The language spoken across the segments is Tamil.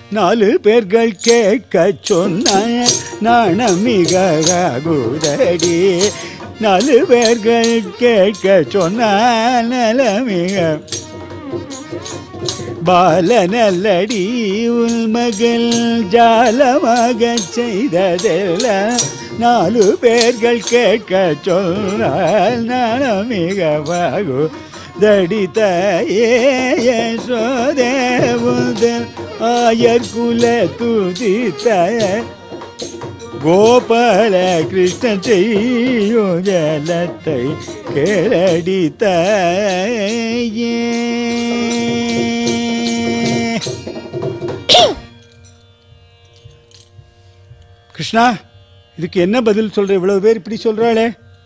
நாலு பேர்கள் கேட்க சொன்ன நாணமிக குதடி நாலு பேர்கள் கேட்க சொன்ன நலமிக பாலநல்லடி உள் மகள் ஜாலமாக செய்ததெல்லாம் நாலு பேர்கள் கேட்க சொன்னால் நலமிக பாகு தடித்த ஏசோதேவுதல் ஆயர்குல துதித்த கோபால கிருஷ்ண செய்யும் ஜலத்தை கேளடித்த கிருஷ்ணா இதுக்கு என்ன பதில் சொல்ற இவ்வளவு பேர் இப்படி சொல்றாளே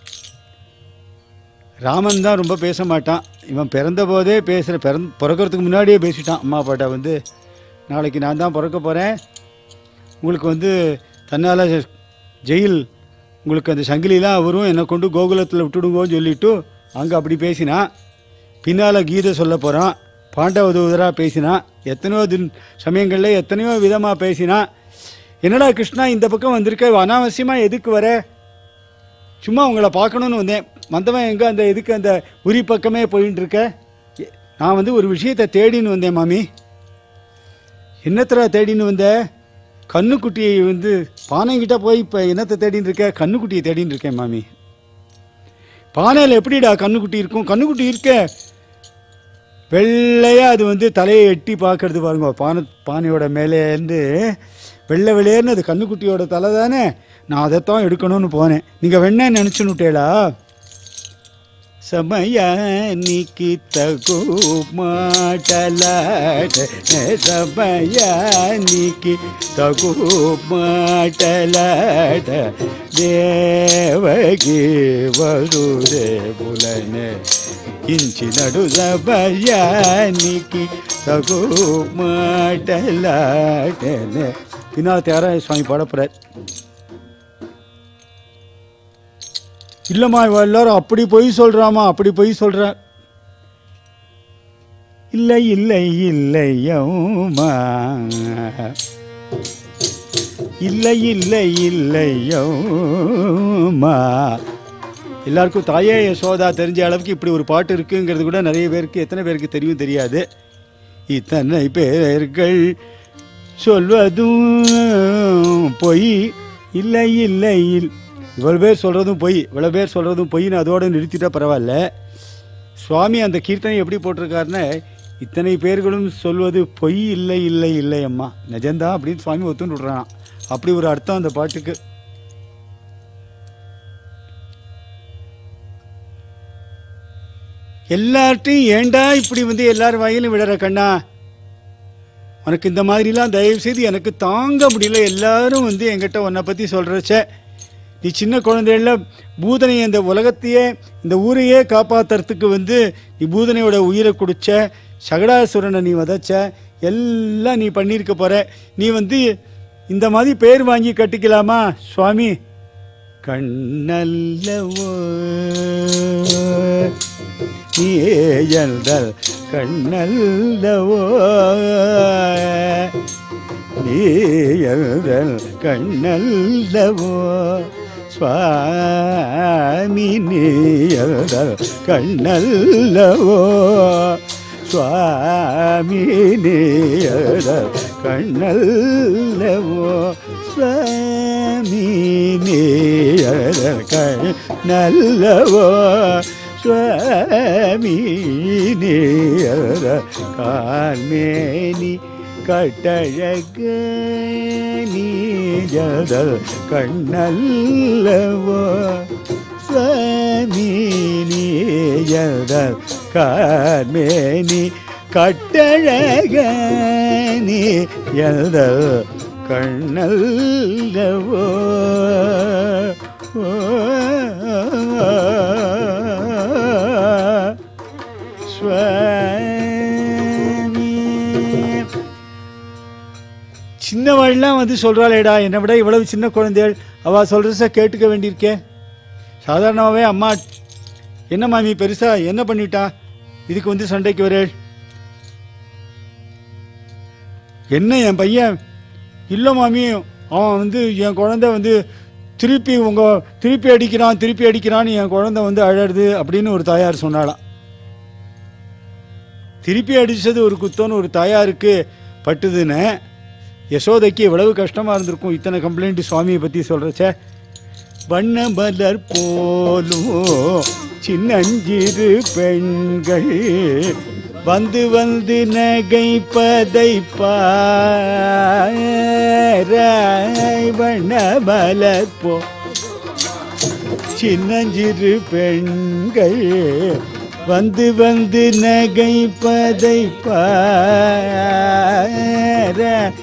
ராமன் தான் ரொம்ப பேச மாட்டான் இவன் பிறந்த போதே பேசுகிற பிறந் பிறக்கிறதுக்கு முன்னாடியே பேசிட்டான் அம்மா அப்பாட்ட வந்து நாளைக்கு நான் தான் பிறக்க போகிறேன் உங்களுக்கு வந்து தன்னால் ஜெயில் உங்களுக்கு அந்த சங்கிலிலாம் வரும் என்னை கொண்டு கோகுலத்தில் விட்டுடுங்கோன்னு சொல்லிட்டு அங்கே அப்படி பேசினான் பின்னால் கீதை சொல்ல போகிறான் பாண்டவதூதராக பேசினான் எத்தனையோ தின் சமயங்களில் எத்தனையோ விதமாக பேசினான் என்னடா கிருஷ்ணா இந்த பக்கம் வந்திருக்க அனாவசியமாக எதுக்கு வர சும்மா உங்களை பார்க்கணுன்னு வந்தேன் வந்தவன் எங்கே அந்த எதுக்கு அந்த உரி பக்கமே போயின்னு இருக்க எ- நான் வந்து ஒரு விஷயத்தை தேடின்னு வந்தேன் மாமி என்னத்தடா தேடின்னு வந்த கண்ணுக்குட்டியை வந்து பானைங்கிட்ட போய் இப்போ என்னத்தை தேடின்னு இருக்க கண்ணுக்குட்டியை தேடின்னு இருக்கேன் மாமி பானையில் எப்படிடா கண்ணுக்குட்டி இருக்கும் கண்ணுக்குட்டி இருக்க வெள்ளையா அது வந்து தலையை எட்டி பார்க்கறது பாருங்க பானை பானையோட மேலேருந்து வெள்ளை வெளியேன்னு அது கண்ணுக்குட்டியோட தலை தானே நான் அதைத்தான் எடுக்கணும்னு போனேன் நீங்கள் வெண்ணே நினச்சுன்னுட்டேளா సమయానికి తగు మాటలాట సమయానికి తగు మాటలాట దేవకి వరుదేవులనే ఇంచినడు సమయానికి తగు మాటలాటనే பின்னால் தேராய சுவாமி பாடப்படுறார் இல்லைம்மா இவ எல்லாரும் அப்படி பொய் சொல்றாமா அப்படி பொய் சொல்றா இல்லை இல்லை இல்லையம்மா இல்லை இல்லை இல்லையம்மா எல்லாருக்கும் தாயே யசோதா தெரிஞ்ச அளவுக்கு இப்படி ஒரு பாட்டு இருக்குங்கிறது கூட நிறைய பேருக்கு எத்தனை பேருக்கு தெரியும் தெரியாது இத்தனை பேர்கள் சொல்வதும் பொய் இல்லை இல்லை இல் இவ்வளோ பேர் சொல்கிறதும் பொய் இவ்வளோ பேர் சொல்கிறதும் பொய்ன்னு அதோட நிறுத்திட்டா பரவாயில்ல சுவாமி அந்த கீர்த்தனை எப்படி போட்டிருக்காருன்னா இத்தனை பேர்களும் சொல்வது பொய் இல்லை இல்லை இல்லை அம்மா நிஜந்தான் அப்படின்னு சுவாமி ஒத்துன்னு விட்றான் அப்படி ஒரு அர்த்தம் அந்த பாட்டுக்கு எல்லார்ட்டையும் ஏண்டா இப்படி வந்து எல்லார் வாயிலும் விடுற கண்ணா உனக்கு இந்த மாதிரிலாம் தயவு செய்து எனக்கு தாங்க முடியல எல்லாரும் வந்து என்கிட்ட உன்னை பற்றி சொல்கிறச்ச நீ சின்ன குழந்தைகள பூதனை இந்த உலகத்தையே இந்த ஊரையே காப்பாத்துறதுக்கு வந்து நீ பூதனையோட உயிரை குடிச்ச சகடாசுரனை நீ வதச்ச எல்லாம் நீ பண்ணியிருக்க போற நீ வந்து இந்த மாதிரி பேர் வாங்கி கட்டிக்கலாமா சுவாமி கண்ணல்லவோ நீ எழுதல் கண்ணல்லவோ நீ எழுதல் கண்ணல்லவோ சுவாமி நீ எழுதல் கண்ணல்லவோ சுவாமி நீ எழுதல் கண்ணல்லவோ சுவாமி நீ எழுதல் கண்ணல்லவோ சுவாமி நீ எழுதல் கால்மேனி கட்டழக நீஜதல் கண்ணல்லவோ சுவாமி நீஜதல் கார்மேனி கட்டழக நீ எதல் கண்ணல்லவோ சுவாமி சின்னவள்லாம் வந்து சொல்கிறாளேடா என்னை விட இவ்வளவு சின்ன குழந்தைகள் அவள் சொல்கிறத கேட்டுக்க வேண்டியிருக்கே சாதாரணமாகவே அம்மா என்ன மாமி பெருசா என்ன பண்ணிட்டா இதுக்கு வந்து சண்டைக்கு வரேள் என்ன என் பையன் இல்லை மாமி அவன் வந்து என் குழந்தை வந்து திருப்பி உங்க திருப்பி அடிக்கிறான் திருப்பி அடிக்கிறான்னு என் குழந்தை வந்து அழறது அப்படின்னு ஒரு தாயார் சொன்னாலாம் திருப்பி அடிச்சது ஒரு குத்தம்னு ஒரு தாயாருக்கு பட்டுதுன்னு யசோதைக்கு எவ்வளவு கஷ்டமா இருந்திருக்கும் இத்தனை கம்ப்ளைண்ட் சுவாமியை பத்தி சொல்றச்சே வண்ண மலர் போலும் சின்னஞ்சிறு பெண்கள் வந்து வந்து நகைப்பதை பாராய் வண்ண மலர் போ சின்னஞ்சிறு பெண்கள் வந்து வந்து நகைப்பதை பார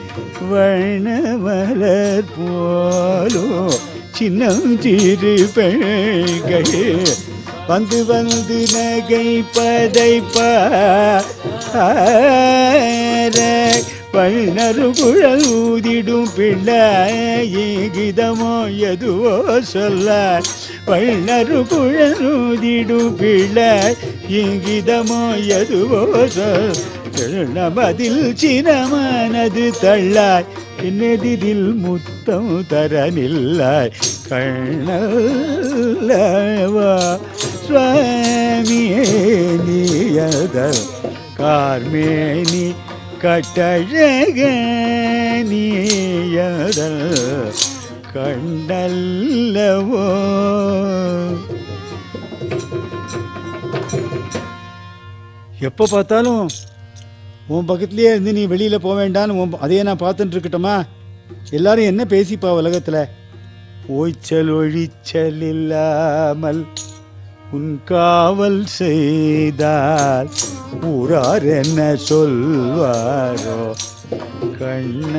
வண்ணமலர் போலோ சின்னஞ்சிறு பெண்கள் வந்து வந்து நகைப்பதை பார பழனரு குழல் ஊதிடும் பிள்ளைகிதமோ எதுவோ சொல்ல பழனரு குழல் ஊதிடும் பிள்ளை இங்கிதமோ எதுவோ சொல் பதில் சினமானது தள்ளாய் என்னதிதில் முத்தம் தர நில்லாய் கண்ணல்லவா சுவாமியே நீயதல் கார்மேனி கட்டழக நீயதல் கண்டல்லவோ எப்போ பார்த்தாலும் உன் பக்கத்துலேயே இருந்து நீ வெளியில் போக வேண்டான்னு உன் அதையே நான் பார்த்துட்டு இருக்கட்டுமா எல்லாரும் என்ன பேசிப்பா உலகத்தில் ஓய்ச்சல் ஒழிச்சல் இல்லாமல் உன் காவல் செய்தால் ஊரார் என்ன சொல்வாரோ கண்ண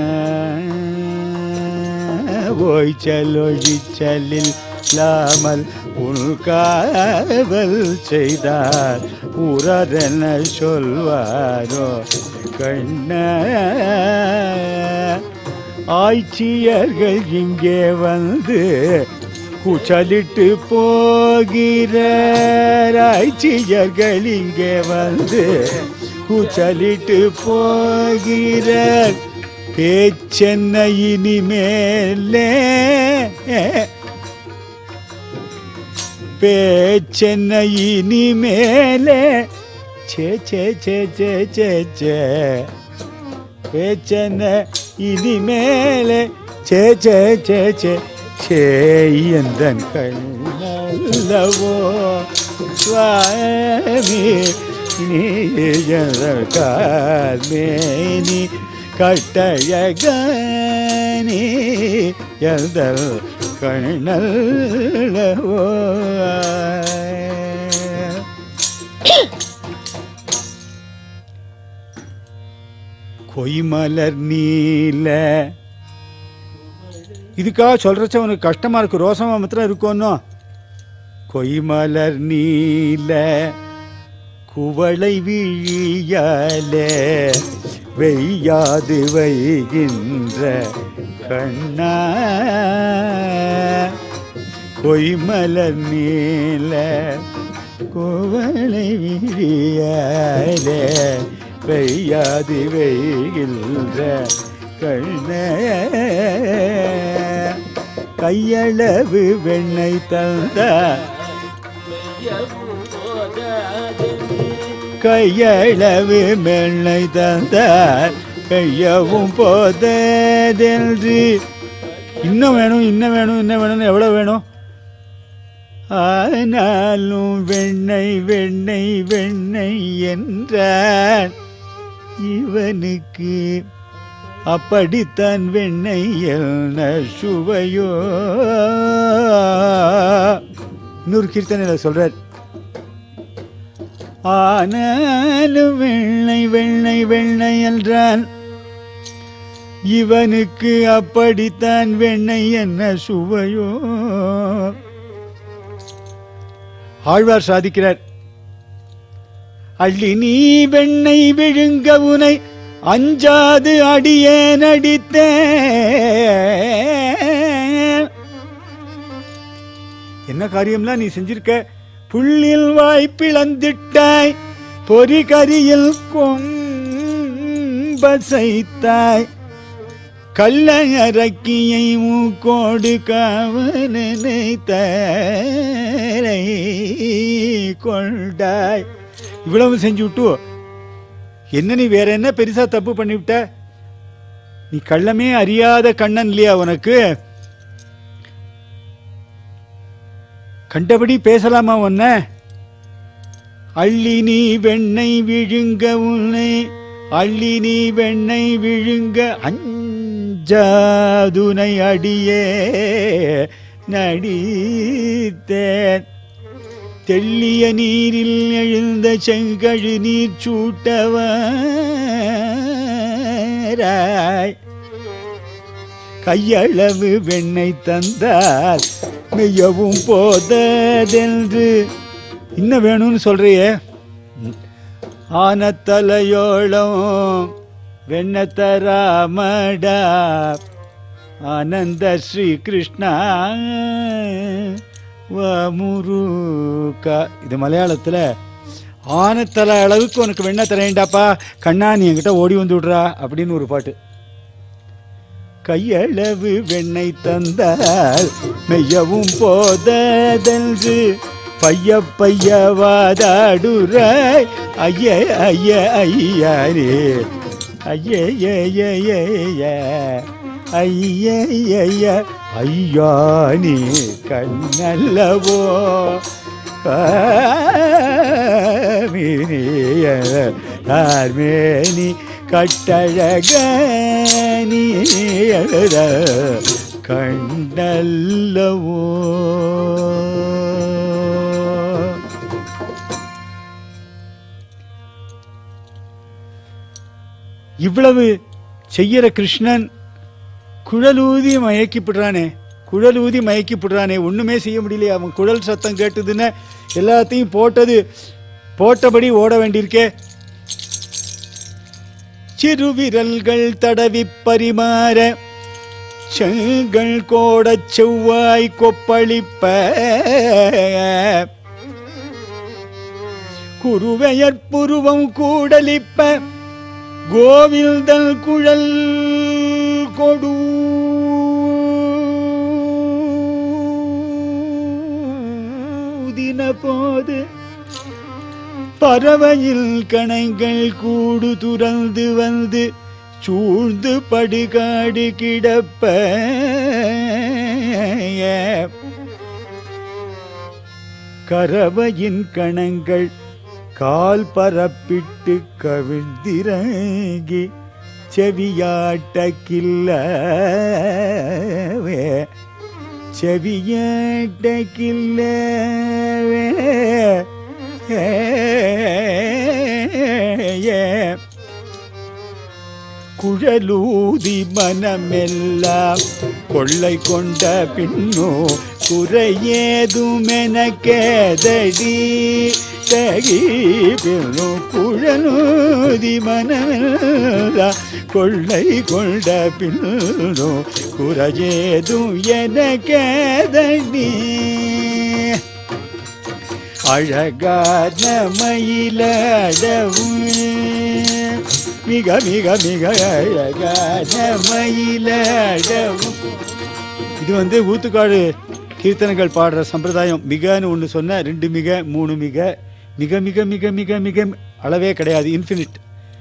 ஓய்ச்சல் ஒழிச்சல் இல்லாமல் உன் காவல் செய்தால் ஊரார் என்ன சொல்வாரோ கண்ண ஆய்ச்சியர்கள் இங்கே வந்து கூச்சலிட்டு போகிறார் ஆய்ச்சியர்கள் இங்கே வந்து கூச்சலிட்டு போகிறார் பேச்சென்ன இனிமேலே பேச்சென்ன இனிமேலே சே சே சே சே சே சே பேச்சென்ன இனிமேலே சே சே சே சே சேயந்தன் கண்ணல்லவோ சுவாமி நீயதற்கார்மேனி கட்டழகனி எந்தல் கண்ணல்லவோ கொய்மலர் நீல இதுக்காக சொல்றச்ச உனக்கு கஷ்டமா இருக்கு ரோசமா மாத்திரம் இருக்கும்னோ கொய்மலர் நீல குவளை விழியாலே வெய்யாது வைகின்ற கண்ணா கொய்மலர் நீல குவளை விழியாலே பெய்யாது வெய்கின்ற கண்ண கையளவு வெண்ணை தந்த கையளவு வெண்ணை தந்த கையவும் போதென்று இன்னும் வேணும் இன்னும் வேணும் இன்னும் வேணும்னு எவ்வளோ வேணும் ஆனாலும் வெண்ணெய் வெண்ணெய் வெண்ணெய் என்றான் இவனுக்கு அப்படித்தான் வெண்ணெய் என்ன சுவையோ இன்னொரு கீர்த்தனையில் சொல்றார் ஆனாலும் வெண்ணெய் வெண்ணெய் வெண்ணெய் என்றான் இவனுக்கு அப்படித்தான் வெண்ணெய் என்ன சுவையோ ஆழ்வார் சாதிக்கிறார் அள்ளி நீ வெண்ணை விழுங்க உனை அஞ்சாது அடியே நடித்த என்ன காரியம்லாம் நீ செஞ்சிருக்க புள்ளில் வாய் பிளந்திட்டாய் பொறி கரியில் கொம்பு பசைத்தாய் கள்ளரக்கியை மூக்கோடு காவலனை தரை கொண்டாய் இவ்வளவு செஞ்சு விட்டு என்ன நீ வேற என்ன பெருசா தப்பு பண்ணிவிட்ட நீ கள்ளமே அறியாத கண்ணன் இல்லையா உனக்கு கண்டபடி பேசலாமா உன்ன அள்ளி நீ வெண்ணெய் விழுங்க உன்னை அள்ளி நீ வெண்ணெய் விழுங்க அஞ்சாதுனை அடியே நடித்தேன் தெள்ளிய நீரில் எழுந்த செங்கழு நீர் சூட்டவாராய் கையளவு வெண்ணெய் தந்தால் மெய்யவும் போததென்று இன்னும் வேணும்னு சொல்றியே ம். ஆன தலையோளம் வெண்ணத்தராமடா ஆனந்த ஸ்ரீ கிருஷ்ணா முருகா இது மலையாளத்தில் ஆனத்தலை அளவுக்கு உனக்கு வெண்ணெய் தரேன்டாப்பா கண்ணா நீ என்கிட்ட ஓடி வந்து விடுறா அப்படின்னு ஒரு பாட்டு கையளவு வெண்ணெய் தந்தால் மெய்யவும் போததென்று பைய பைய வாதாடுறாய் ஐய ஐய ஐயாரே ஐய ஐய ஐய ஐயா நீ கண்ணல்லவோ ஆர்மேனி கட்டழக நீ கண்டல்லவோ இவ்வளவு செய்யற கிருஷ்ணன் குழலூதி மயக்கிப்படுறானே குழலூதி மயக்கிப்படுறானே ஒண்ணுமே செய்ய முடியலையே அவன் குழல் சத்தம் கேட்டதுன்னு எல்லாத்தையும் போட்டது போட்டபடி ஓட வேண்டியிருக்கே சிறுவிரல்கள் தடவி பரிமாற செங்கல் கோடச் செவ்வாய் கொப்பளிப்ப குருவையற்புருவம் கூடலிப்ப கோவில்தல் குழல் கொடு தின போது பறவையில் கணைகள் கூடு துறந்து வந்து சூழ்ந்து படுகாடு கிடப்ப கரவையின் கணங்கள் கால் பரப்பிட்டு கவிழ்ந்திறங்கி செவியாட்ட கில்லவே செவியாட்ட கில்லவே குழலூதி மனமெல்லாம் கொள்ளை கொண்ட பின்னோ குறையேதும் எனக்கேதடி தகி பின்னோ குழலூதி மனமெல்லாம் கொள்ளை கொண்ட பின்னோ குறையேதும் எனக்கேதடி அழகான மயிலடவும் மிக மிக மிக அழகான மயிலடவும் இது வந்து ஊத்துக்காடு கீர்த்தனைகள் பாடுற சம்பிரதாயம் மிகன்னு ஒன்று சொன்ன ரெண்டு மிக மூணு மிக மிக மிக மிக மிக மிக அளவே கிடையாது இன்ஃபினிட்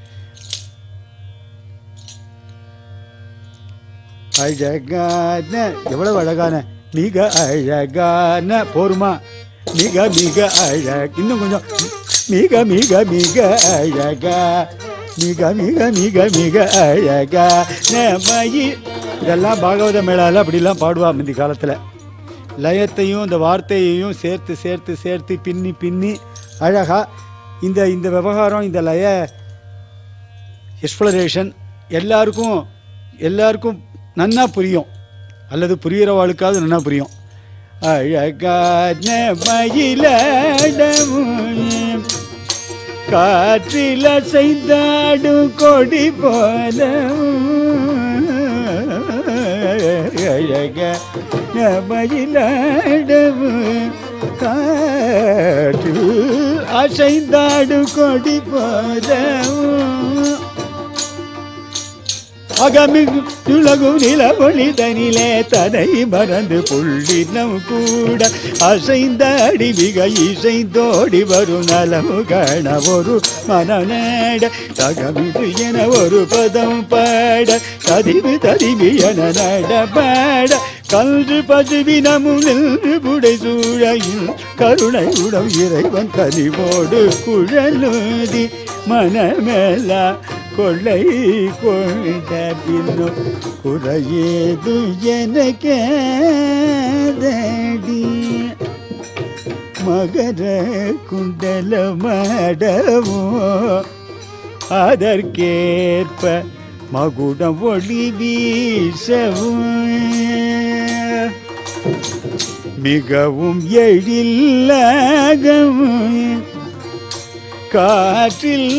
அழகான எவ்வளவு அழகான மிக அழகான போருமா மிக மிக அழக இன்னும் கொஞ்சம் மிக மிக மிக அழகா மிக மிக மிக மிக அழகா மயி இதெல்லாம் பாகவத மேளால அப்படிலாம் பாடுவா முந்தி காலத்தில் லயத்தையும் இந்த வார்த்தையையும் சேர்த்து சேர்த்து சேர்த்து பின்னி பின்னி அழகா இந்த இந்த விவகாரம் இந்த லய எக்ஸ்ப்ளரேஷன் எல்லாருக்கும் எல்லாருக்கும் நன்னா புரியும் அல்லது புரிகிறவாளுக்காவது நன்னா புரியும் அழகான மயிலடமும் காற்றில செய்தாடும் கொடி போல அழகான மயிலடமும் காற்று அசைந்தாடு கொடி போதவும் அகமிகு துலகு நிலவொளி தனிலே தனை மறந்து புள்ளினம் கூட அசைந்த அடிமிக இசைந்தோடி வரும் நலமு காண ஒரு மனநேட தகமிது என ஒரு பதம் பாட ததிவு ததிவி என நடபாட கன்று பசுவினமும் நின்று புடை சூழையில் கருணை உடம் இறைவன் கனிவோடு குழலுதி மனமேலா கொள்ளை கொண்ட பின்னும் குறையேது எனக்கேதடி மகர குண்டல மடவோ அதற்கேற்ப மகுடம் ஒளி வீசவும் மிகவும் எழில்லாகவும் காற்றில்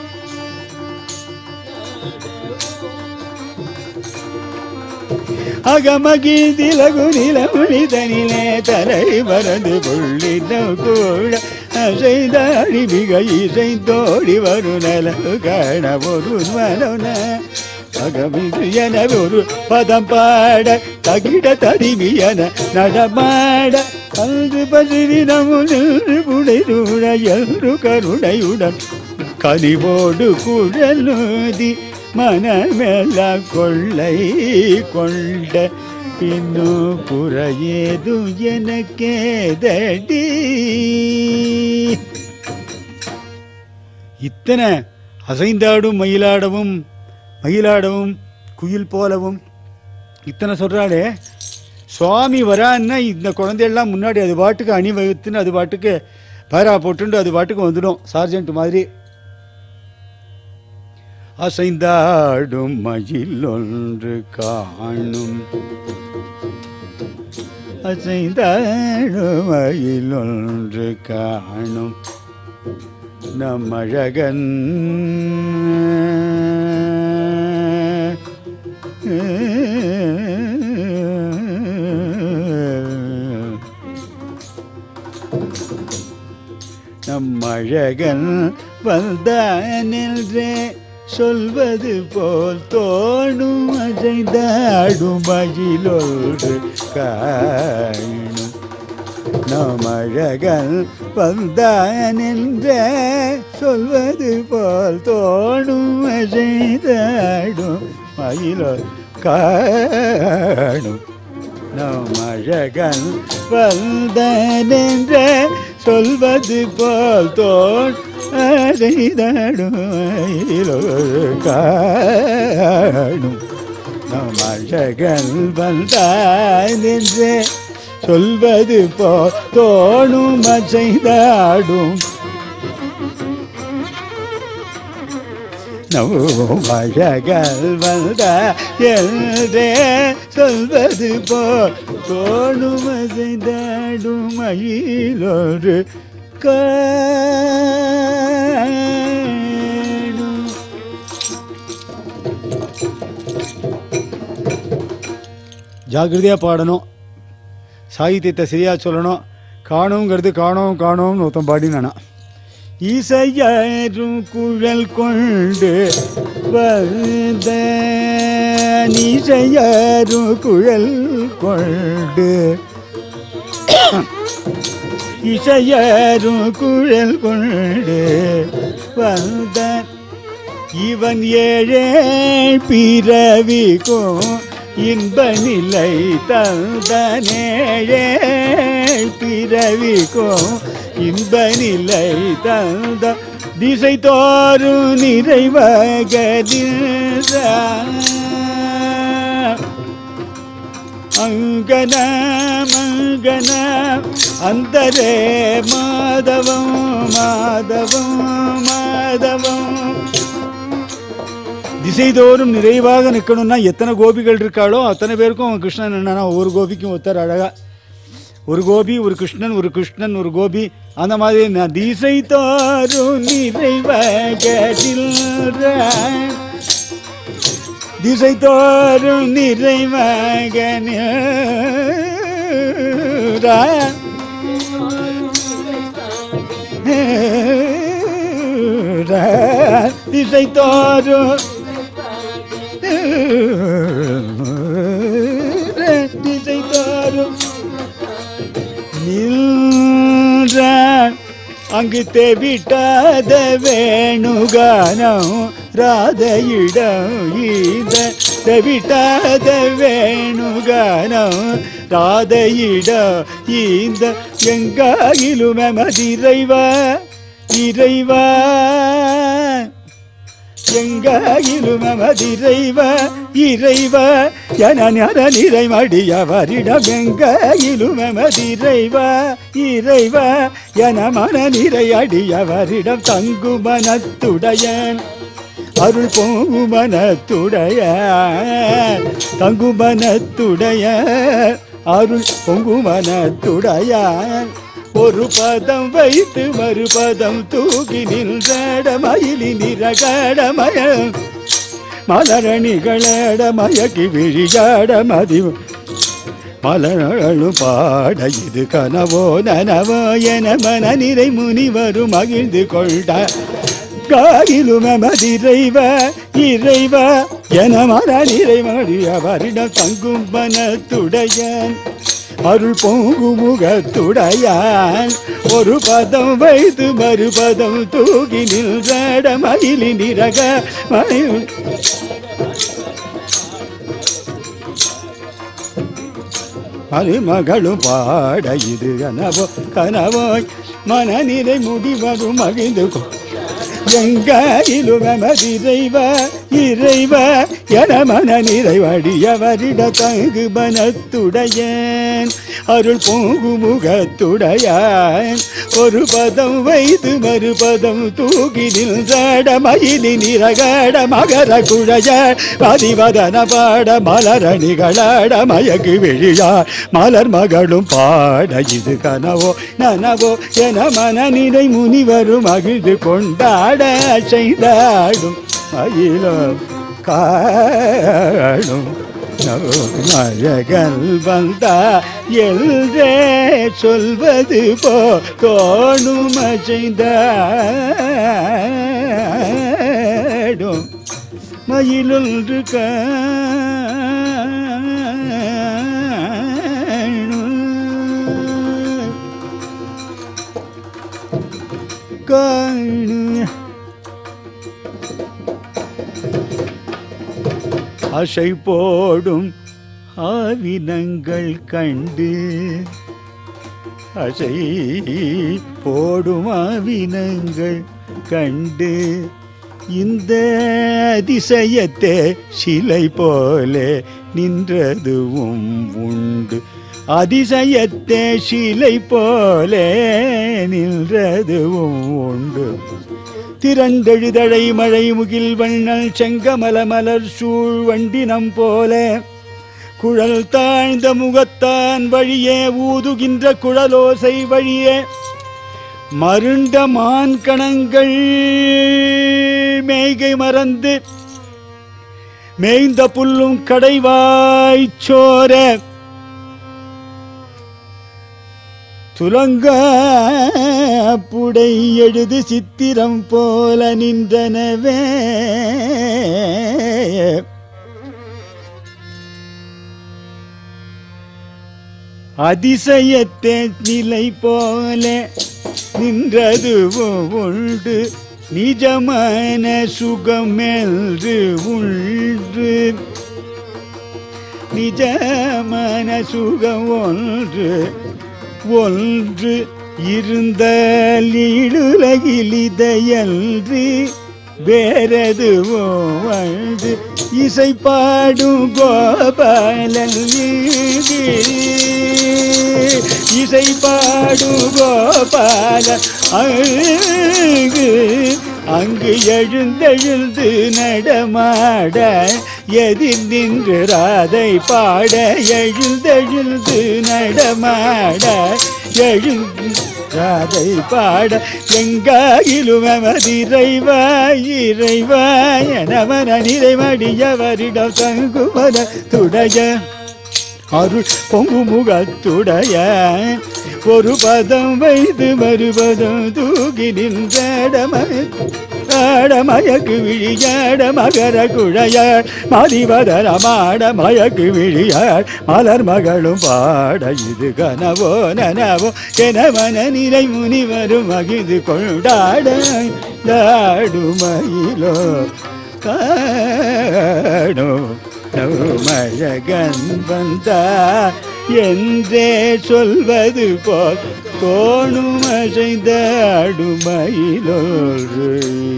அகமகிழ்திலகு நிலமொழி தனிலே தலை மறந்து புள்ளினம் கூட அசைந்தாடி மிக இசைந்தோடி வரும் நலவு காண ஒரு மனோன அகமிது என ஒரு பதம் பாட தகிட தடிமி என நடமாட அங்கு பசுவினமும் நின்று புடைதூட என்று கருணையுடன் கனிவோடு குழலுதி மனமெல்லாம் கொள்ளை கொண்ட பின்னு புறையேது எனக்கேதடி இத்தனை அசைந்தாடும் மயிலாடவும் மயிலாடவும் குயில் போலவும் இத்தனை சொல்றாளே சுவாமி வரான்னா இந்த குழந்தையெல்லாம் முன்னாடி அது பாட்டுக்கு அணிவகுத்துன்னு அது பாட்டுக்கு பேரா போட்டுண்டு அது பாட்டுக்கு வந்துடும் சார்ஜென்ட் மாதிரி அசைந்தாடும் மயில் ஒன்று காணும் அசைந்தாடும் மயில் ஒன்று காணும் நம்மழகன் நம்மழகன் வந்தானென்றே சொல்வது போல் தோணும் அசைந்தாடும் மகிழோடு காணும் நம்மழகன் வந்தானென்ற சொல்வது போல் தோணும் அசைந்தாடும் மயிலோ காணும் நம்மழகன் வந்தானென்ற சொல்வது போல் தோன் அசைந்தாடும் மயிலோ காணும் நம்மழகன் வந்தானென்ற சொல்வது போ தோணும் அசைந்தாடும் மழகள் வந்த என்றே சொல்வது போ தோணும் அசைந்தாடும் மயிலொரு காணும் ஜாக்கிரதையாக பாடணும் சாகித்யத்தை சரியாக சொல்லணும் காணுங்கிறது காணோம் காணோம்னு ஒருத்தன் பாடினானா இசையரும் குழல் கொண்டு வந்த இசையரும் குழல் கொண்டு இசையரும் குழல் கொண்டு வந்த இவன் ஏழே பிறவிக்கும் இன்ப நிலை தந்தனேழே பிறவிக்கும் இன்ப நிலை தந்த திசை தோறும் நிறைவகதில் அங்கன மங்கன அந்தரே மாதவம் மாதவம் மாதவம் திசைதோறும் நிறைவாக நிற்கணும்னா எத்தனை கோபிகள் இருக்காளோ அத்தனை பேருக்கும் அவன் கிருஷ்ணன் என்னன்னா ஒவ்வொரு கோபிக்கும் ஒருத்தர் அழகா ஒரு கோபி ஒரு கிருஷ்ணன் ஒரு கிருஷ்ணன் ஒரு கோபி அந்த மாதிரி நான் திசை தோறும் நிறைவகதில் திசை தோறும் நிறைவாக திசை தோறும் அங்கு தெவிட்டாத வேணுகானம் ராதையிடம் இந்த தெவிட்டாத வேணுகானம் ராதையிடம் இந்த எங்காயிலும் எமதிரைவா இறைவா எங்காயிலும் அமதிரைவ இறைவ என ஞான நிறைமடியவரிடம் எங்காயிலும் அமதிரைவ இறைவ என மன நிறை அடியவரிடம் தங்குமனத்துடையன் அருள் பொங்குமனத்துடைய தங்குமனத்துடைய அருள் பொங்குமனத்துடைய ஒரு பதம் வைத்து மறுபதம் தூக்கி நின்றட மயிலி நிறகடமய மலரணிகளட மயக்கி விழியாட மதி மலர்களும் பாட இது கனவோ நனவோ என மன நிறை முனிவரும் மகிழ்ந்து கொண்ட காயிலும் மதிரைவ இறைவ என மன நிறை மடியவரிடம் தங்கும் மனத்துடையன் அருள் பொங்கு முகத்துடையான் ஒரு பதம் வைத்து மறுபதம் தூக்கி நின்றட மயிலி நிறக மயில் மருமகளும் பாட இது கனவோ கனவோய் மனநிறை முடிவரும் மகிழ்ந்து கொ- எங்காயிலும் மதிரைவ இறைவ என மன நிறைவடியவரிட தங்கு மனத்துடையன் அருள் பொங்கு முகத்துடையான் ஒரு பதம் வைத்து மறுபதம் தூக்கி நின்றட மயிலி நிறகட மகர குழைய பதிவதன பாட மலரணிகளாட மயக்கு விழியா மலர் மகளும் பாட இது கனவோ நனவோ என மன நிறை முனிவரும் மகிழ்ந்து கொண்டாட செய்தாடும் மயிலும் காடும் மழகல் வந்தா எல்ரே சொல்வது போ தோணும் செய்தாடும் மயிலொன்று காணும் காணு அசை போடும் ஆவினங்கள் கண்டு அசை போடும் ஆவினங்கள் கண்டு இந்த அதிசயத்தே சிலை போலே நின்றதுவும் உண்டு அதிசயத்தே சிலை போலே நின்றதுவும் உண்டு திரண்டெழுதழை மழை முகில் வண்ணல் செங்கமல மலர் சூழ் வண்டினம் போல குழல் தாழ்ந்த முகத்தான் வழியே ஊதுகின்ற குழலோசை வழியே மருண்ட மான் கணங்கள் மேய்கை மறந்து மேய்ந்த புல்லும் கடைவாய்ச் சோர துலங்க புடை எழுது சித்திரம் போல நின்றனவே அதிசயத்தே நிலை போல நின்றது உண்டு நிஜமான சுகமென்று உண்டு நிஜமான சுகம் ஒன்று ஒன்று இருந்தலிடுலகில் இதையன்று வேறெதுவோ வாழ்ந்து இசை பாடும் கோபாலன் மீது இசை பாடும் கோபால அங்கு அங்கு எழுந்தெழுந்து நடமாட எதிர் நின்று ராதை பாட எழுந்தெழுந்து நடமாட எழுந்து ராதை பாட எங்காயிலும் அமதிரைவா இறைவா எனவன நிறைமடியவரிடம் தங்குவன துடைய அருள் பொங்கு முகத்துடைய ஒரு பதம் வைத்து மறுபதம் தூக்கி நின்றடமை ஆட மயக்கு விழியாட மகர குழையாள் மதிவதரமாட மயக்கு விழியாள் மலர் மகளும் பாட இது கனவோ நனவோ எனவன நிலை முனிவரும் மகிழ்ந்து கொண்டாட தாடுமயிலோ காணோ மழகன் வந்தா என்றே சொல்வது போல் தோணும் அசைந்த அடுமயிலோரு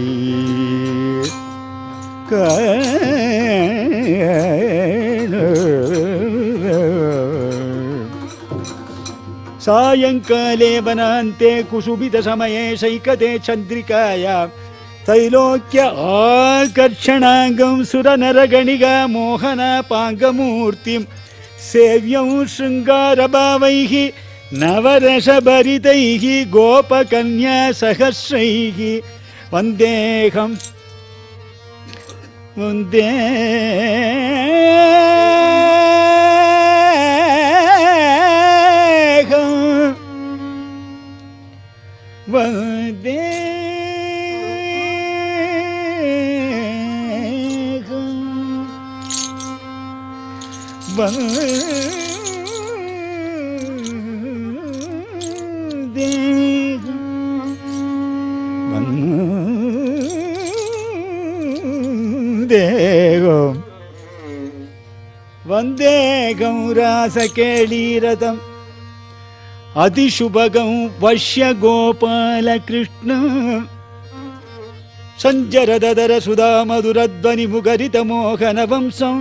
सायङ्काले वनान्ते कुसुबितसमये सैकते चन्द्रिकायां त्रैलोक्य आकर्षणाङ्गं सुरनरगणिगा मोहनापाङ्गमूर्तिं सेव्यं शृङ्गारभावैः नवरसभरितैः गोपकन्यासहस्रैः वन्देहं वन्देहम् वन्दे வந்தேகம் வந்தேகம் ராசகேளீரதம் அதிசுபகம் வஷ்ய கோபாலகிருஷ்ண சஞ்சரதர சுதா மதுரத்வனி முகரித மோகன வம்சம்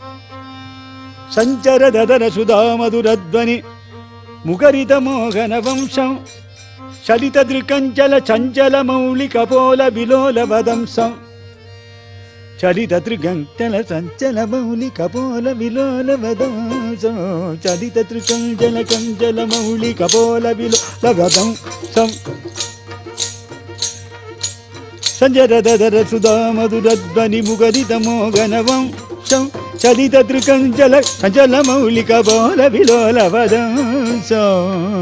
சஞ்சரதர சுதா மதுரத்வனி முகரித மோகன வம்சம் చలిత దృకంచల చంచల మౌళిక పోల విలోల వదంసం చలిత దృగంచల చంచల మౌళిక పోల విలోల వదంసం చలిత దృకంచల కంచల మౌళిక పోల విలోల వదంసం సంజరదర సుధా మధురధ్వని ముగరిత మోగనవం చలిత దృకంచల కంచల మౌళిక పోల విలోల వదంసం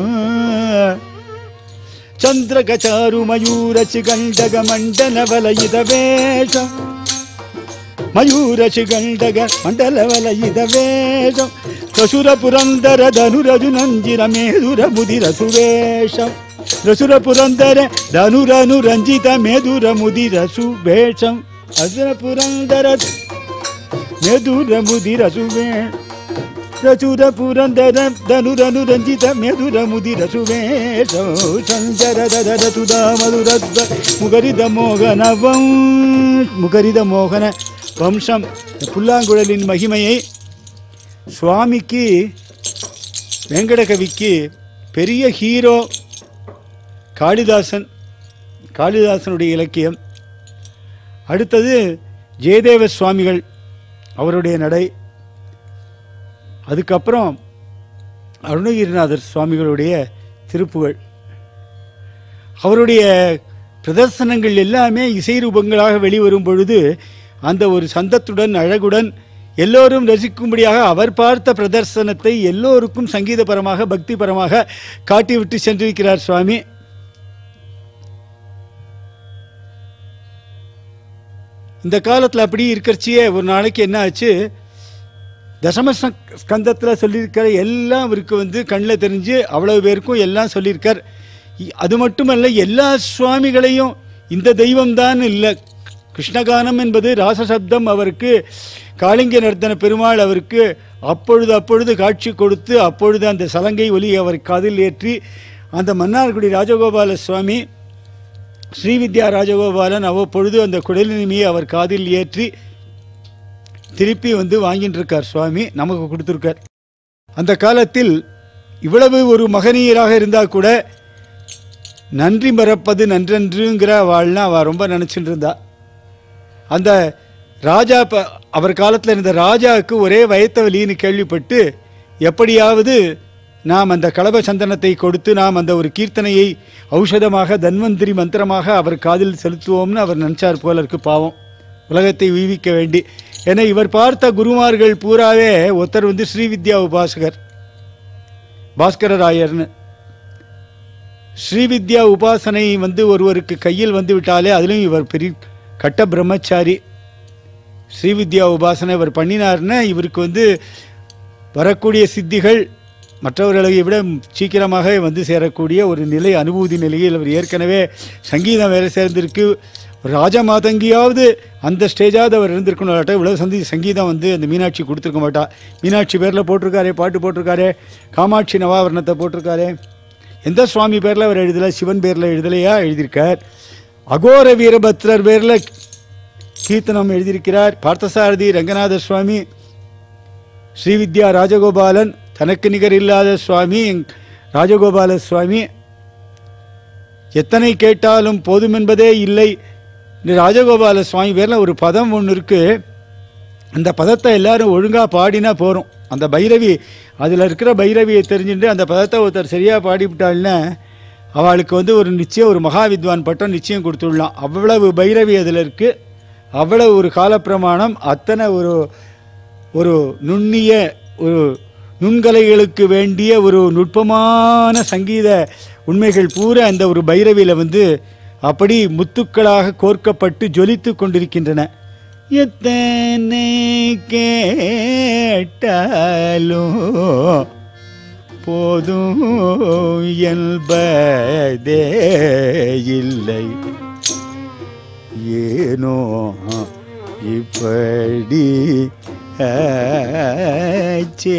చంద్రగచారు మయూరచి గండగ మండల వలయిద వేషం మయూరచి గండగ మండల వలయిద వేషం రసుర పురందర ధనురజు నంజిర మేధుర ముదిర సువేషం రసుర పురందర ధనురను రంజిత మేధుర ముదిర సువేషం అసుర పురందర మేధుర ముదిర సువేషం రచుర పురందర ధనురను రంజిత మెదుర ముదిర సువేశో సంచర దదర సుధా మధురద్వ முகரித மோகனவம் முகரித மோகன வம்சம் இந்த புல்லாங்குழலின் மகிமையை சுவாமிக்கு வெங்கடகவிக்கு பெரிய ஹீரோ காளிதாசன் காளிதாசனுடைய இலக்கியம் அடுத்தது ஜெயதேவ சுவாமிகள் அவருடைய நடை அதுக்கப்புறம் அருணகிரிநாதர் சுவாமிகளுடைய திருப்புகழ் அவருடைய பிரதர்சனங்கள் எல்லாமே இசை ரூபங்களாக வெளிவரும் பொழுது அந்த ஒரு சந்தத்துடன் அழகுடன் எல்லோரும் ரசிக்கும்படியாக அவர் பார்த்த பிரதர்சனத்தை எல்லோருக்கும் சங்கீதபரமாக பக்திபரமாக காட்டிவிட்டு சென்றிருக்கிறார் சுவாமி இந்த காலத்தில் அப்படி இருக்கிறச்சியே ஒரு நாளைக்கு என்ன ஆச்சு தசம ஸ்க- ஸ்கந்தத்தில் சொல்லியிருக்கிற எல்லாம் அவருக்கு வந்து கண்ணில் தெரிஞ்சு அவ்வளவு பேருக்கும் எல்லாம் சொல்லியிருக்கார் இ- அது மட்டுமல்ல எல்லா சுவாமிகளையும் இந்த தெய்வம்தான் இல்லை கிருஷ்ணகானம் என்பது ராசசப்தம் அவருக்கு காளிங்க நர்த்தன பெருமாள் அவருக்கு அப்பொழுது அப்பொழுது காட்சி கொடுத்து அப்பொழுது அந்த சலங்கை ஒலி அவர் காதில் ஏற்றி அந்த மன்னார்குடி ராஜகோபால சுவாமி ஸ்ரீவித்யா ராஜகோபாலன் அவ்வப்பொழுது அந்த குடலினிமையை அவர் காதில் ஏற்றி திருப்பி வந்து வாங்கிட்டு இருக்கார் சுவாமி நமக்கு கொடுத்துருக்கார் அந்த காலத்தில் இவ்வளவு ஒரு மகனீயராக இருந்தால் கூட நன்றி மறப்பது நன்றன்றுங்கிற வாழ்னா அவள் ரொம்ப நினச்சிட்டு இருந்தா அந்த ராஜா ப அவர் காலத்தில் இருந்த ராஜாவுக்கு ஒரே வயத்த வலின்னு கேள்விப்பட்டு எப்படியாவது நாம் அந்த கலப சந்தனத்தை கொடுத்து நாம் அந்த ஒரு கீர்த்தனையை ஔஷதமாக தன்வந்திரி மந்திரமாக அவர் காதில் செலுத்துவோம்னு அவர் நினச்சார் போல இருக்கு பாவம் உலகத்தை உய்விக்க வேண்டி ஏன்னா இவர் பார்த்த குருமார்கள் பூராவே ஒருத்தர் வந்து ஸ்ரீவித்யா உபாசகர் பாஸ்கர ராயர்னு ஸ்ரீவித்யா உபாசனை வந்து ஒருவருக்கு கையில் வந்து விட்டாலே அதுலேயும் இவர் பெரிய கட்ட பிரம்மச்சாரி ஸ்ரீவித்யா உபாசனை இவர் பண்ணினார்னா இவருக்கு வந்து வரக்கூடிய சித்திகள் மற்றவர்களை விட சீக்கிரமாக வந்து சேரக்கூடிய ஒரு நிலை அனுபூதி நிலையில் அவர் ஏற்கனவே சங்கீதம் வேலை சேர்ந்திருக்கு ஒரு ராஜ மாதங்கியாவது அந்த ஸ்டேஜாவது அவர் இருந்திருக்கணும் இல்லாட்டா இவ்வளோ சந்தி சங்கீதம் வந்து அந்த மீனாட்சி கொடுத்துருக்க மாட்டா மீனாட்சி பேரில் போட்டிருக்காரே பாட்டு போட்டிருக்காரே காமாட்சி நவாவரணத்தை போட்டிருக்காரே எந்த சுவாமி பேரில் அவர் எழுதலை சிவன் பேரில் எழுதலையா எழுதியிருக்கார் அகோர வீரபத்ரர் பேரில் கீர்த்தனம் எழுதியிருக்கிறார் பார்த்தசாரதி ரங்கநாத சுவாமி ஸ்ரீவித்யா ராஜகோபாலன் தனக்கு நிகர் இல்லாத சுவாமி எங் ராஜகோபால சுவாமி எத்தனை கேட்டாலும் போதும் என்பதே இல்லை இந்த ராஜகோபால சுவாமி பேரில் ஒரு பதம் ஒன்று இருக்கு அந்த பதத்தை எல்லாரும் ஒழுங்காக பாடினா போகிறோம் அந்த பைரவி அதில் இருக்கிற பைரவியை தெரிஞ்சுட்டு அந்த பதத்தை ஒருத்தர் சரியாக பாடிவிட்டாள்னா அவளுக்கு வந்து ஒரு நிச்சயம் ஒரு மகா வித்வான் பட்டம் நிச்சயம் கொடுத்துடலாம் அவ்வளவு பைரவி அதில் இருக்குது அவ்வளவு ஒரு காலப்பிரமாணம் அத்தனை ஒரு ஒரு நுண்ணிய ஒரு நுண்கலைகளுக்கு வேண்டிய ஒரு நுட்பமான சங்கீத உண்மைகள் பூரா அந்த ஒரு பைரவியில் வந்து அப்படி முத்துக்களாக கோர்க்கப்பட்டு ஜொலித்து கொண்டிருக்கின்றன எத்தனை கேட்டாலும் போதும் என்பதே இல்லை ஏனோ இப்படி ஆச்சே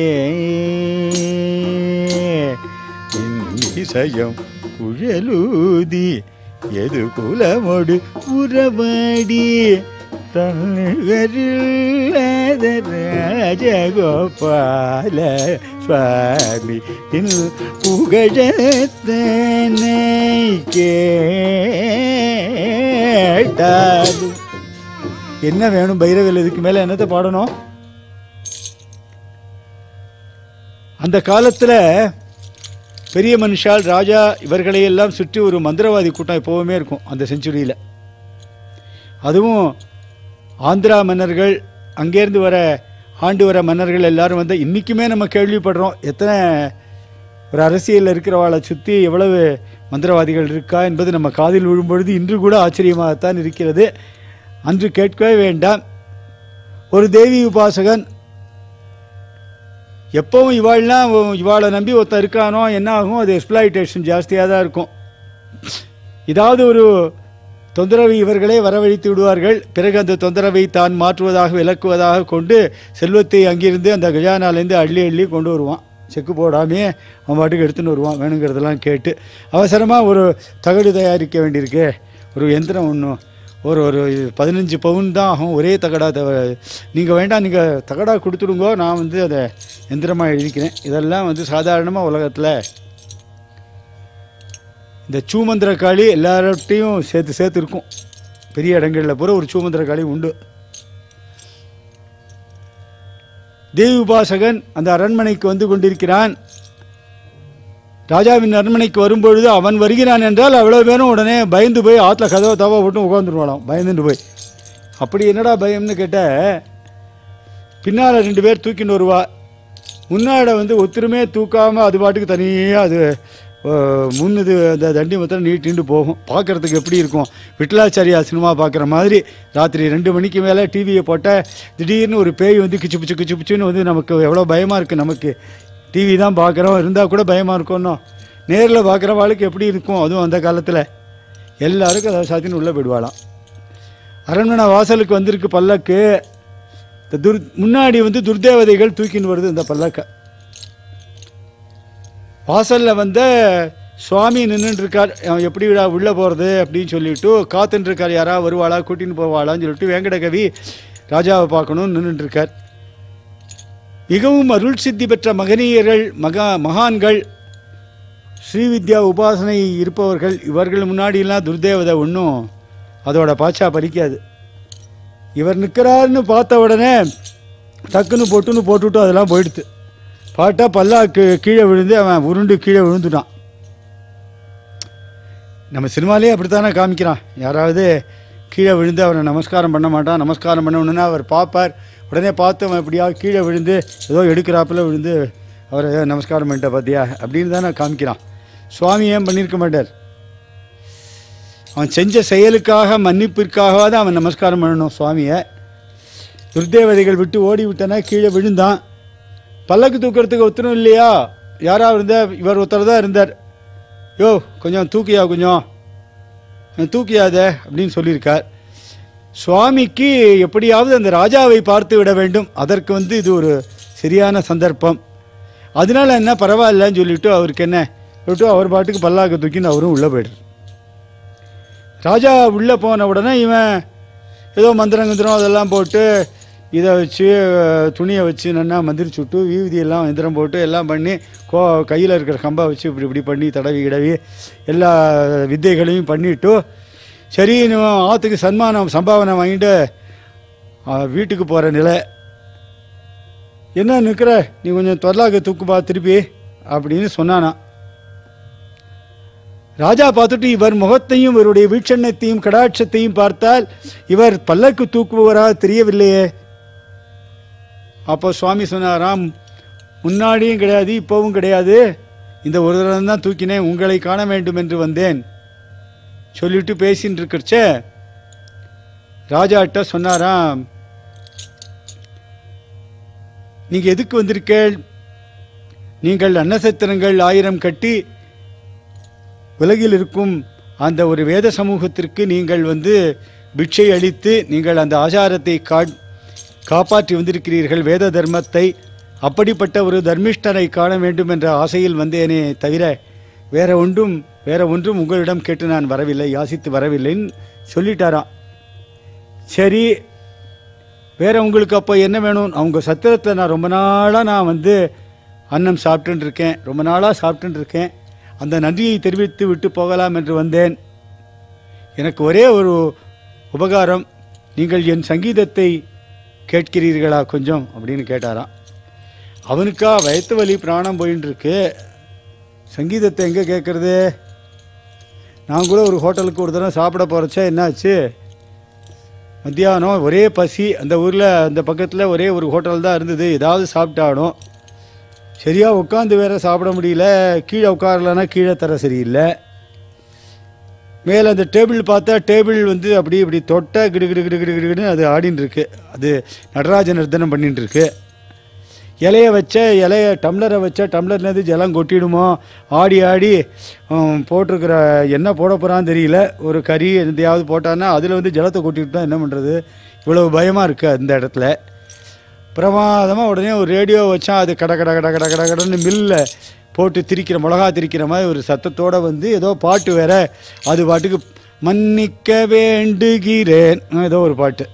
இசையம் குழலூதி எது குலமோடு உறவாடி தன்னிகரில்லாத ராஜகோபால சுவாமி இன் புகழத்தனை கேட்டாலும் என்ன வேணும் பைரவில் இதுக்கு மேல என்னத்தை பாடணும் அந்த காலத்துல பெரிய மனுஷால் ராஜா இவர்களை எல்லாம் சுற்றி ஒரு மந்திரவாதி கூட்டம் எப்போவுமே இருக்கும் அந்த செஞ்சுரியில் அதுவும் ஆந்திரா மன்னர்கள் அங்கேருந்து வர ஆண்டு வர மன்னர்கள் எல்லாரும் வந்து இன்றைக்குமே நம்ம கேள்விப்படுறோம் எத்தனை ஒரு அரசியலில் இருக்கிறவாளை சுற்றி எவ்வளவு மந்திரவாதிகள் இருக்கா என்பது நம்ம காதில் விழும்பொழுது இன்று கூட ஆச்சரியமாகத்தான் இருக்கிறது அன்று கேட்கவே வேண்டாம் ஒரு தேவி உபாசகன் எப்பவும் இவாள்லாம் இவாளை நம்பி ஒருத்தன் இருக்கானோ என்ன ஆகும் அது எக்ஸ்பிளாய்டேஷன் ஜாஸ்தியாக தான் இருக்கும் ஏதாவது ஒரு தொந்தரவை இவர்களே வரவழைத்து விடுவார்கள் பிறகு அந்த தொந்தரவை தான் மாற்றுவதாக விளக்குவதாக கொண்டு செல்வத்தை அங்கிருந்து அந்த கஜானாலேருந்து அள்ளி அள்ளி கொண்டு வருவான் செக்கு போடாமே அவன் பாட்டுக்கு எடுத்துன்னு வருவான் வேணுங்கிறதெல்லாம் கேட்டு அவசரமாக ஒரு தகடு தயாரிக்க வேண்டியிருக்கு ஒரு எந்திரம் ஒன்றும் ஒரு ஒரு பதினஞ்சு பவுன் தான் ஆகும் ஒரே தகடா தவிர நீங்கள் வேண்டாம் நீங்கள் தகடா கொடுத்துடுங்கோ நான் வந்து அதை எந்திரமாக எழுதிக்கிறேன் இதெல்லாம் வந்து சாதாரணமாக உலகத்தில் இந்த சூமந்திர காளி எல்லார்ட்டையும் சேர்த்து சேர்த்து இருக்கும் பெரிய இடங்களில் பூரா ஒரு சூமந்திர காளி உண்டு தேவி உபாசகன் அந்த அரண்மனைக்கு வந்து கொண்டிருக்கிறான் ராஜாவின் அரண்மனைக்கு வரும்பொழுது அவன் வருகிறான் என்றால் அவ்வளோ பேரும் உடனே பயந்து போய் ஆற்றுல கதவை தவா போட்டு உட்காந்துருவாளாம் பயந்துட்டு போய் அப்படி என்னடா பயம்னு கேட்ட பின்னால் ரெண்டு பேர் தூக்கின்னு வருவா முன்னாட வந்து ஒத்துருமே தூக்காமல் அது பாட்டுக்கு தனியாக அது அஹ், முன்னுது அந்த தண்டி மொத்தம் நீட்டிண்டு போகும் பார்க்கறதுக்கு எப்படி இருக்கும் விட்டலாச்சாரியா சினிமா பார்க்குற மாதிரி ராத்திரி ரெண்டு மணிக்கு மேலே டிவியை போட்டால் திடீர்னு ஒரு பேய் வந்து கிச்சு பிச்சு கிச்சு பிச்சுன்னு வந்து நமக்கு எவ்வளோ பயமாக இருக்குது நமக்கு டிவி தான் பார்க்குறோம் இருந்தால் கூட பயமாக இருக்கும்னோ நேரில் பார்க்குற வாழ்க்கை எப்படி இருக்கும் அதுவும் அந்த காலத்தில் எல்லாருக்கும் அதை சாத்தின்னு உள்ளே போயிடுவாளாம் அரண்மனை வாசலுக்கு வந்திருக்கு பல்லக்கு இந்த துர் முன்னாடி வந்து துர்தேவதைகள் தூக்கின்னு வருது இந்த பல்லக்கை வாசலில் வந்த சுவாமி நின்றுட்டு இருக்கார் அவன் எப்படி விடா உள்ளே போகிறது அப்படின்னு சொல்லிட்டு காத்துன்னு இருக்கார் யாரா வருவாளா கூட்டின்னு போவாளான்னு சொல்லிட்டு வேங்கடகவி ராஜாவை பார்க்கணும்னு நின்றுட்டு இருக்கார் மிகவும் அருள் சித்தி பெற்ற மகனீயர்கள் மகா மகான்கள் ஸ்ரீவித்யா உபாசனை இருப்பவர்கள் இவர்கள் முன்னாடியெல்லாம் துர்தேவதை ஒன்றும் அதோட பாச்சா பறிக்காது இவர் நிற்கிறாருன்னு பார்த்த உடனே டக்குன்னு பொட்டுன்னு போட்டுவிட்டு அதெல்லாம் போயிடுது பாட்டா பல்லாக்கு கீழே விழுந்து அவன் உருண்டு கீழே விழுந்துட்டான் நம்ம சினிமாலே அப்படித்தானே காமிக்கிறான் யாராவது கீழே விழுந்து அவனை நமஸ்காரம் பண்ண மாட்டான் நமஸ்காரம் பண்ணணுன்னா அவர் பார்ப்பார் உடனே பார்த்து அவன் எப்படியாவது கீழே விழுந்து ஏதோ எடுக்கிறாப்புல விழுந்து அவரை ஏதோ நமஸ்காரம் பண்ணிட்ட பார்த்தியா அப்படின்னு தானே காமிக்கிறான் சுவாமி ஏன் பண்ணியிருக்க மாட்டார் அவன் செஞ்ச செயலுக்காக மன்னிப்பிற்காகவாது அவன் நமஸ்காரம் பண்ணணும் சுவாமியை துர்தேவதைகள் விட்டு ஓடி விட்டனா கீழே விழுந்தான் பல்லக்கு தூக்கிறதுக்கு ஒத்தரும் இல்லையா யாரா இருந்தா இவர் ஒருத்தர் தான் இருந்தார் யோ கொஞ்சம் தூக்கியா கொஞ்சம் தூக்கியாத அப்படின்னு சொல்லியிருக்கார் சுவாமிக்கு எப்படியாவது அந்த ராஜாவை பார்த்து விட வேண்டும் அதற்கு வந்து இது ஒரு சரியான சந்தர்ப்பம் அதனால என்ன பரவாயில்லன்னு சொல்லிட்டு அவருக்கு என்ன விட்டு அவர் பாட்டுக்கு பல்லாக்க தூக்கின்னு அவரும் உள்ளே போயிடுறார் ராஜா உள்ளே போன உடனே இவன் ஏதோ மந்திரம் கிந்திரம் அதெல்லாம் போட்டு இதை வச்சு அஹ், துணியை வச்சு நல்லா மந்திரிச்சு விட்டு வீதியெல்லாம் மந்திரம் போட்டு எல்லாம் பண்ணி கோ கையில் இருக்கிற கம்பை வச்சு இப்படி இப்படி பண்ணி தடவி கிடவி எல்லா வித்தைகளையும் பண்ணிட்டு சரி நீ ஆற்றுக்கு சன்மானம் சம்பாவனை வாங்கிட்டு அஹ், வீட்டுக்கு போகிற நிலை என்ன நிற்கிற நீ கொஞ்சம் தொல்லாக்க தூக்குப்பா திருப்பி அப்படின்னு சொன்னானா ராஜா பார்த்துட்டு இவர் முகத்தையும் இவருடைய வீட்சணத்தையும் கடாட்சத்தையும் பார்த்தால் இவர் பல்லக்கு தூக்குபவராக தெரியவில்லையே அப்போ சுவாமி சொன்னாராம் முன்னாடியும் கிடையாது இப்போவும் கிடையாது இந்த ஒரு தடவை தான் தூக்கினேன் உங்களை காண வேண்டும் என்று வந்தேன் சொல்லிட்டு பேசின்னு இருக்கிறச்ச ராஜாட்ட சொன்னாராம் நீங்க எதுக்கு வந்திருக்கேள் நீங்கள் அன்னசத்திரங்கள் ஆயிரம் கட்டி உலகில் இருக்கும் அந்த ஒரு வேத சமூகத்திற்கு நீங்கள் வந்து பிட்சை அளித்து நீங்கள் அந்த ஆச்சாரத்தை கா காப்பாற்றி வந்திருக்கிறீர்கள் வேத தர்மத்தை அப்படிப்பட்ட ஒரு தர்மிஷ்டரை காண வேண்டும் என்ற ஆசையில் வந்தேனே தவிர வேற ஒன்றும் வேற ஒன்றும் உங்களிடம் கேட்டு நான் வரவில்லை யாசித்து வரவில்லைன்னு சொல்லிட்டாராம் சரி வேற உங்களுக்கு அப்போ என்ன வேணும் அவங்க சத்திரத்தில் நான் ரொம்ப நாளாக நான் வந்து அன்னம் சாப்பிட்டுன்னு இருக்கேன் ரொம்ப நாளாக சாப்பிட்டுன்னு இருக்கேன் அந்த நன்றியை தெரிவித்து விட்டு போகலாம் என்று வந்தேன் எனக்கு ஒரே ஒரு உபகாரம் நீங்கள் என் சங்கீதத்தை கேட்கிறீர்களா கொஞ்சம் அப்படின்னு கேட்டாராம் அவனுக்கா வயத்து வலி பிராணம் போயின்னு இருக்கு சங்கீதத்தை எங்கே கேட்குறது நான் கூட ஒரு ஹோட்டலுக்கு ஒரு தடவை சாப்பிட போகிறச்ச என்னாச்சு மத்தியானம் ஒரே பசி அந்த ஊரில் அந்த பக்கத்தில் ஒரே ஒரு ஹோட்டல் தான் இருந்தது ஏதாவது சாப்பிட்டாலும் சரியாக உட்காந்து வேற சாப்பிட முடியல கீழே உட்காரலன்னா கீழே தர சரியில்லை மேலே அந்த டேபிள் பார்த்தா டேபிள் வந்து அப்படி இப்படி தொட்ட கிடு கிடு கிடு கிடு கிடுன்னு அது ஆடின்னு இருக்கு அது நடராஜ நர்த்தனம் பண்ணிட்டு இருக்கு இலைய வச்ச இலைய டம்ளரை வச்ச டம்ளர்லேருந்து ஜலம் கொட்டிடுமோ ஆடி ஆடி ஹம், போட்டிருக்கிற என்ன போட போகிறான்னு தெரியல ஒரு கறி எந்தையாவது போட்டான்னா அதில் வந்து ஜலத்தை கொட்டிவிட்டா என்ன பண்ணுறது இவ்வளவு பயமாக இருக்குது அந்த இடத்துல பிரமாதமாக உடனே ஒரு ரேடியோ வச்சா அது கட கட கட கட கட கடன்னு மில்ல போட்டு திரிக்கிற மிளகா திரிக்கிற மாதிரி ஒரு சத்தத்தோட வந்து ஏதோ பாட்டு வேற அது பாட்டுக்கு மன்னிக்க வேண்டுகிறேன் ஏதோ ஒரு பாட்டு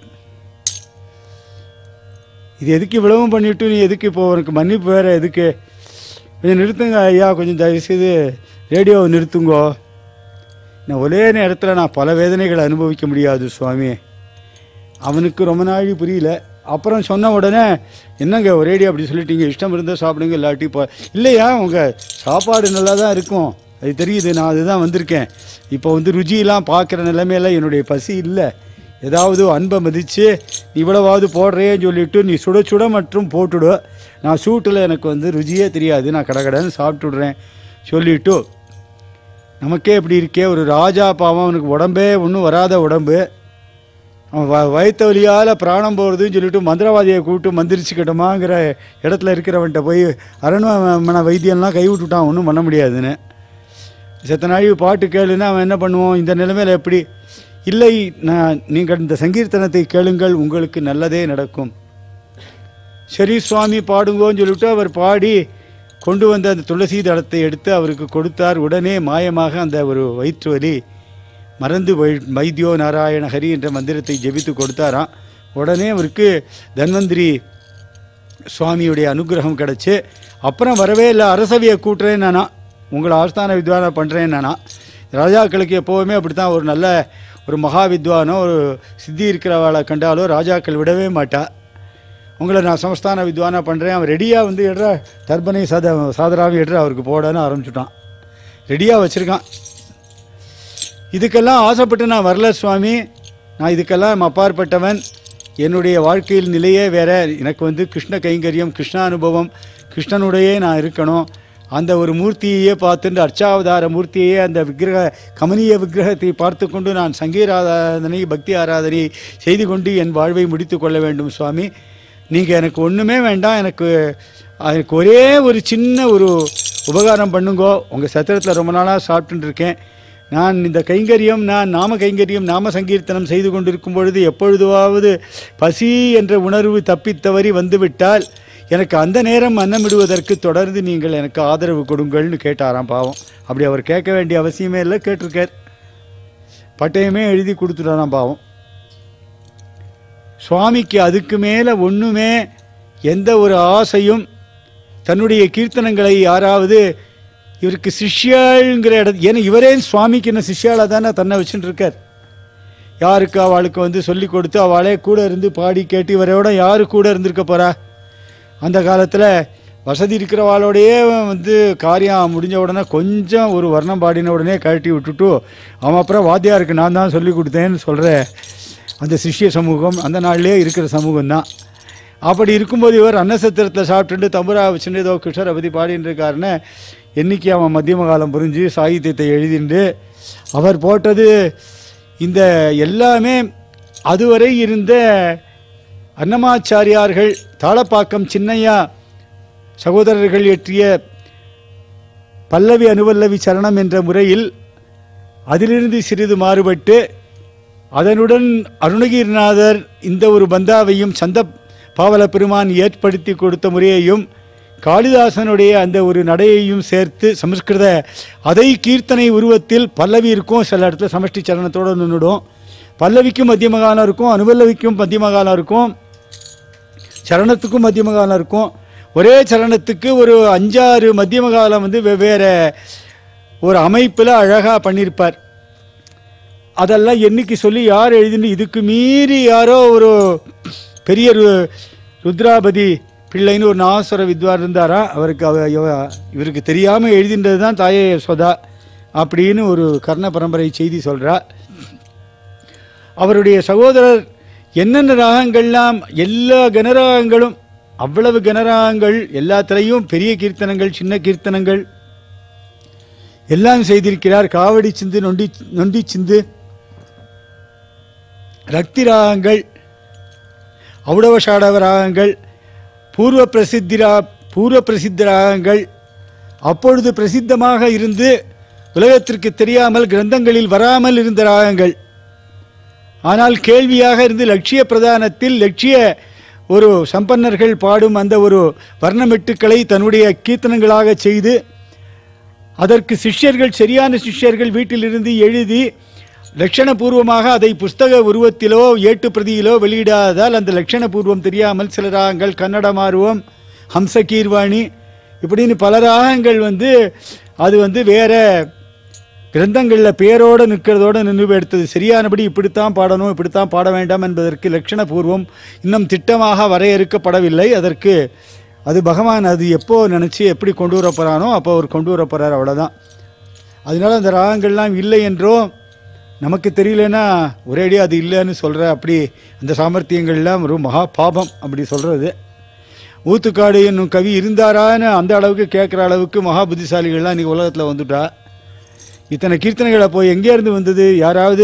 இது எதுக்கு இவ்வளவும் பண்ணிட்டு நீ எதுக்கு இப்போ உனக்கு மன்னிப்பு வேற எதுக்கு கொஞ்சம் நிறுத்துங்க ஐயா கொஞ்சம் தயவுசெய்து ரேடியோவை நிறுத்துங்கோ நான் ஒரே நேரத்தில் நான் பல வேதனைகளை அனுபவிக்க முடியாது சுவாமி அவனுக்கு ரொம்ப நாழி புரியல அப்புறம் சொன்ன உடனே என்னங்க ஒரேடி அப்படி சொல்லிட்டீங்க இஷ்டம் இருந்தால் சாப்பிடுங்க இல்லாட்டி இப்போ இல்லையா உங்கள் சாப்பாடு நல்லா தான் இருக்கும் அது தெரியுது நான் அதுதான் வந்திருக்கேன் இப்போ வந்து ருச்சியெல்லாம் பார்க்குற நிலைமையில என்னுடைய பசி இல்லை ஏதாவது அன்பை மதித்து இவ்வளவாவது போடுறேன்னு சொல்லிட்டு நீ சுட சுட மற்றும் போட்டுடு நான் சூட்டில் எனக்கு வந்து ருச்சியே தெரியாது நான் கடகடன்னு சாப்பிட்டுடுறேன் சொல்லிட்டு நமக்கே இப்படி இருக்கே ஒரு ராஜா பாவம் அவனுக்கு உடம்பே ஒன்றும் வராத உடம்பு அவன் வ வயிற்று வலியால் பிராணம் போகிறதுன்னு சொல்லிட்டு மந்திரவாதியை கூப்பிட்டு மந்திரிச்சுக்கிட்டோமாங்கிற இடத்துல இருக்கிறவன்ட்ட போய் அரண்மனை வைத்தியம்லாம் கை விட்டுட்டான் ஒன்றும் பண்ண முடியாதுன்னு செத்த நாழி பாட்டு கேளுன்னா அவன் என்ன பண்ணுவோம் இந்த நிலைமையில் எப்படி இல்லை நான் நீங்கள் இந்த சங்கீர்த்தனத்தை கேளுங்கள் உங்களுக்கு நல்லதே நடக்கும் சரி சுவாமி பாடுங்கோன்னு சொல்லிட்டு அவர் பாடி கொண்டு வந்த அந்த துளசி தளத்தை எடுத்து அவருக்கு கொடுத்தார் உடனே மாயமாக அந்த ஒரு வயிற்று வலி மறந்து வை- வைத்தியோ நாராயண ஹரி என்ற மந்திரத்தை ஜெபித்து கொடுத்தாராம் உடனே அவருக்கு தன்வந்திரி சுவாமியுடைய அனுகிரகம் கிடச்சி அப்புறம் வரவே இல்லை அரசவையை கூட்டுறேன் நானா உங்களை ஆஸ்தான வித்வானை பண்ணுறேன் நானா ராஜாக்களுக்கு எப்போவுமே அப்படித்தான் ஒரு நல்ல ஒரு மகா வித்வானோ ஒரு சித்தி இருக்கிறவளை கண்டாலோ ராஜாக்கள் விடவே மாட்டா உங்களை நான் சமஸ்தான வித்வானா பண்ணுறேன் அவன் ரெடியாக வந்து எடுற தர்பனை சாத சாதராவி எடுற அவருக்கு போடன்னு ஆரம்பிச்சுட்டான் ரெடியாக வச்சுருக்கான் இதுக்கெல்லாம் ஆசைப்பட்டு நான் வரல சுவாமி நான் இதுக்கெல்லாம் அப்பாற்பட்டவன் என்னுடைய வாழ்க்கையில் நிலையே வேற எனக்கு வந்து கிருஷ்ண கைங்கரியம் கிருஷ்ண அனுபவம் கிருஷ்ணனுடையே நான் இருக்கணும் அந்த ஒரு மூர்த்தியையே பார்த்துட்டு அர்ச்சாவதார மூர்த்தியையே அந்த விக்கிரக கமனீய விக்கிரகத்தை பார்த்து கொண்டு நான் சங்கீராராதனை பக்தி ஆராதனை செய்து கொண்டு என் வாழ்வை முடித்து கொள்ள வேண்டும் சுவாமி நீங்கள் எனக்கு ஒன்றுமே வேண்டாம் எனக்கு எனக்கு ஒரே ஒரு சின்ன ஒரு உபகாரம் பண்ணுங்கோ உங்கள் சத்திரத்தில் ரொம்ப நாளாக சாப்பிட்டுட்டு இருக்கேன் நான் இந்த கைங்கரியம் நான் நாம கைங்கரியம் நாம சங்கீர்த்தனம் செய்து கொண்டிருக்கும் பொழுது எப்பொழுதுவாவது பசி என்ற உணர்வு தப்பித்தவறி வந்துவிட்டால் எனக்கு அந்த நேரம் அன்னமிடுவதற்கு தொடர்ந்து நீங்கள் எனக்கு ஆதரவு கொடுங்கள்னு கேட்டாராம் பாவம் அப்படி அவர் கேட்க வேண்டிய அவசியமே இல்லை கேட்டிருக்கார் பட்டயமே எழுதி கொடுத்துட்டாராம் பாவம் சுவாமிக்கு அதுக்கு மேலே ஒன்றுமே எந்த ஒரு ஆசையும் தன்னுடைய கீர்த்தனங்களை யாராவது இவருக்கு சிஷ்யாளுங்கிற இடம் ஏன்னா இவரே சுவாமிக்கு என்ன சிஷ்யாளாக தானே தன்னை வச்சுட்டு இருக்கார் யாருக்கு அவளுக்கு வந்து சொல்லி கொடுத்து அவளே கூட இருந்து பாடி கேட்டு இவரோட யாரு கூட இருந்திருக்க போறா அந்த காலத்தில் வசதி இருக்கிறவாளோடையே வந்து காரியம் முடிஞ்ச உடனே கொஞ்சம் ஒரு வர்ணம் பாடின உடனே கழட்டி விட்டுட்டு அவன் அப்புறம் வாத்தியாருக்கு நான் தான் சொல்லி கொடுத்தேன்னு சொல்கிற அந்த சிஷ்ய சமூகம் அந்த நாள்லேயே இருக்கிற சமூகம் தான் அப்படி இருக்கும்போது இவர் அன்னசத்திரத்தில் சாப்பிட்டுட்டு தம்புரா வச்சுட்டு ஏதோ கிருஷ்ணரை பற்றி பாடின்னு இருக்காருன்னு என்னைக்கு அவன் மத்தியம காலம் புரிஞ்சு சாகித்யத்தை எழுதிண்டு அவர் போட்டது இந்த எல்லாமே அதுவரை இருந்த அன்னமாச்சாரியார்கள் தாளப்பாக்கம் சின்னையா சகோதரர்கள் இயற்றிய பல்லவி அனுபல்லவி சரணம் என்ற முறையில் அதிலிருந்து சிறிது மாறுபட்டு அதனுடன் அருணகிரிநாதர் இந்த ஒரு பந்தாவையும் சந்த பாவல பெருமான் ஏற்படுத்தி கொடுத்த முறையையும் காளிதாசனுடைய அந்த ஒரு நடையையும் சேர்த்து சமஸ்கிருத அதை கீர்த்தனை உருவத்தில் பல்லவி இருக்கும் சில இடத்துல சமஷ்டி சரணத்தோடு நின்றுடும் பல்லவிக்கும் மத்தியம காலம் இருக்கும் அனுபல்லவிக்கும் மத்தியம காலம் இருக்கும் சரணத்துக்கும் மத்தியம காலம் இருக்கும் ஒரே சரணத்துக்கு ஒரு அஞ்சாறு மத்தியம காலம் வந்து வெவ்வேறு ஒரு அமைப்பில் அழகாக பண்ணியிருப்பார் அதெல்லாம் என்னைக்கு சொல்லி யார் எழுதின்னு இதுக்கு மீறி யாரோ ஒரு பெரிய ரு- ருத்ராபதி பிள்ளைன்னு ஒரு நாசுர வித்வார் இருந்தாரா அவருக்கு அவ இவ- இவருக்கு தெரியாமல் எழுதின்றது தான் தாயே யசோதா அப்படின்னு ஒரு கர்ண பரம்பரை செய்தி சொல்றா அவருடைய சகோதரர் என்னென்ன ராகங்கள்லாம் எல்லா கனராகங்களும் அவ்வளவு கனராகங்கள் எல்லாத்துலேயும் பெரிய கீர்த்தனங்கள் சின்ன கீர்த்தனங்கள் எல்லாம் செய்திருக்கிறார் காவடி சிந்து நொண்டி நொண்டி சிந்து ரக்தி ராகங்கள் ஔடவ ராகங்கள் பூர்வ பிரசித்திரா பூர்வ பிரசித்த ராகங்கள் அப்பொழுது பிரசித்தமாக இருந்து உலகத்திற்கு தெரியாமல் கிரந்தங்களில் வராமல் இருந்த ராகங்கள் ஆனால் கேள்வியாக இருந்து லட்சிய பிரதானத்தில் லட்சிய ஒரு சம்பன்னர்கள் பாடும் அந்த ஒரு வர்ணமெட்டுக்களை தன்னுடைய கீர்த்தனங்களாக செய்து அதற்கு சிஷ்யர்கள் சரியான சிஷ்யர்கள் வீட்டிலிருந்து எழுதி லட்சணபூர்வமாக அதை புஸ்தக உருவத்திலோ ஏட்டு பிரதியிலோ வெளியிடாததால் அந்த லட்சணபூர்வம் தெரியாமல் சில ராகங்கள் கன்னட மாறுவம் ஹம்சகீர்வாணி இப்படின்னு பல ராகங்கள் வந்து அது வந்து வேற கிரந்தங்களில் பேரோடு நிற்கிறதோடு நின்று எடுத்தது சரியானபடி இப்படித்தான் பாடணும் இப்படித்தான் பாட வேண்டாம் என்பதற்கு லட்சணபூர்வம் இன்னும் திட்டமாக வரையறுக்கப்படவில்லை அதற்கு அது பகவான் அது எப்போ நினச்சி எப்படி கொண்டு வர போகிறானோ அப்போ அவர் கொண்டு வர போகிறார் அவ்வளோதான் அதனால அந்த ராகங்கள்லாம் இல்லை என்றோ நமக்கு தெரியலன்னா ஒரேடியாக அது இல்லைன்னு சொல்கிற அப்படி அந்த சாமர்த்தியங்கள்லாம் ஒரு மகா பாபம் அப்படி சொல்கிறது ஊத்துக்காடு என்னும் கவி இருந்தாரான்னு அந்த அளவுக்கு கேட்குற அளவுக்கு மகா புத்திசாலிகள்லாம் இன்றைக்கி உலகத்தில் வந்துட்டா இத்தனை கீர்த்தனைகளை போய் எங்கேருந்து வந்தது யாராவது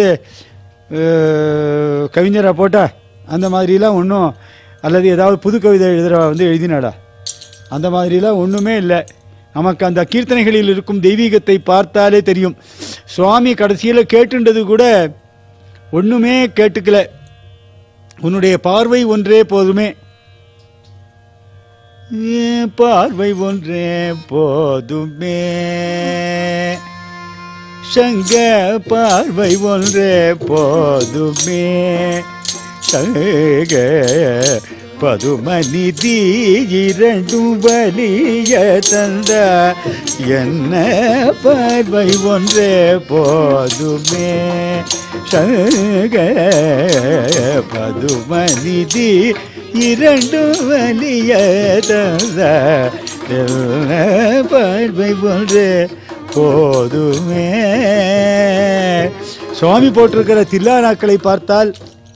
கவிஞராக போட்டா அந்த மாதிரிலாம் ஒன்றும் அல்லது ஏதாவது புது கவிதை எழுதுற வந்து எழுதினாடா அந்த மாதிரிலாம் ஒன்றுமே இல்லை நமக்கு அந்த கீர்த்தனைகளில் இருக்கும் தெய்வீகத்தை பார்த்தாலே தெரியும் சுவாமி கடைசியில் கேட்டுன்றது கூட ஒன்றுமே கேட்டுக்கல உன்னுடைய பார்வை ஒன்றே போதுமே ஏன் பார்வை ஒன்றே போதுமே சங்க பார்வை ஒன்றே போதுமே சங்க பதுமநிதி இரண்டும் வலிய தந்த என்ன பார்வை ஒன்றே போதுமே சங்க பதுமநிதி இரண்டும் வலிய தந்த என்ன பார்வை ஒன்றே போதுமே சுவாமி போட்டிருக்கிற தில்லா நாட்களை பார்த்தால்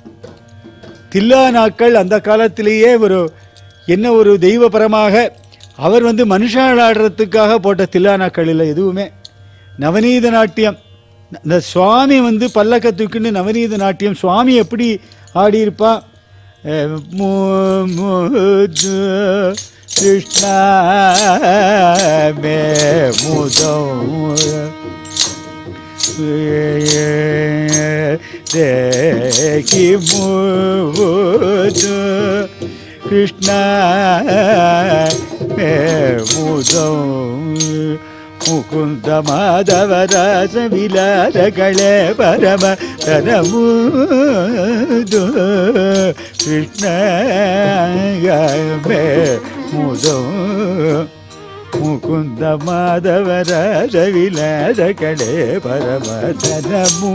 தில்லா நாட்கள் அந்த காலத்திலேயே ஒரு என்ன ஒரு தெய்வபரமாக அவர் வந்து மனுஷால் ஆடுறதுக்காக போட்ட தில்லானாக்கள் இல்லை எதுவுமே நவநீத நாட்டியம் இந்த சுவாமி வந்து பல்லக்க தூக்கின்னு நவநீத நாட்டியம் சுவாமி எப்படி ஆடியிருப்பா அஹ் மு- முது கிருஷ்ணா மே முதம் தேகி முது கிருஷ்ண மே முதம் முகுந்த மாதவ ரச விலாசகளே பரம தரமுது கிருஷ்ண மே முதம் முகுந்த மாதவ ரச விலாசகளே பரம தரமு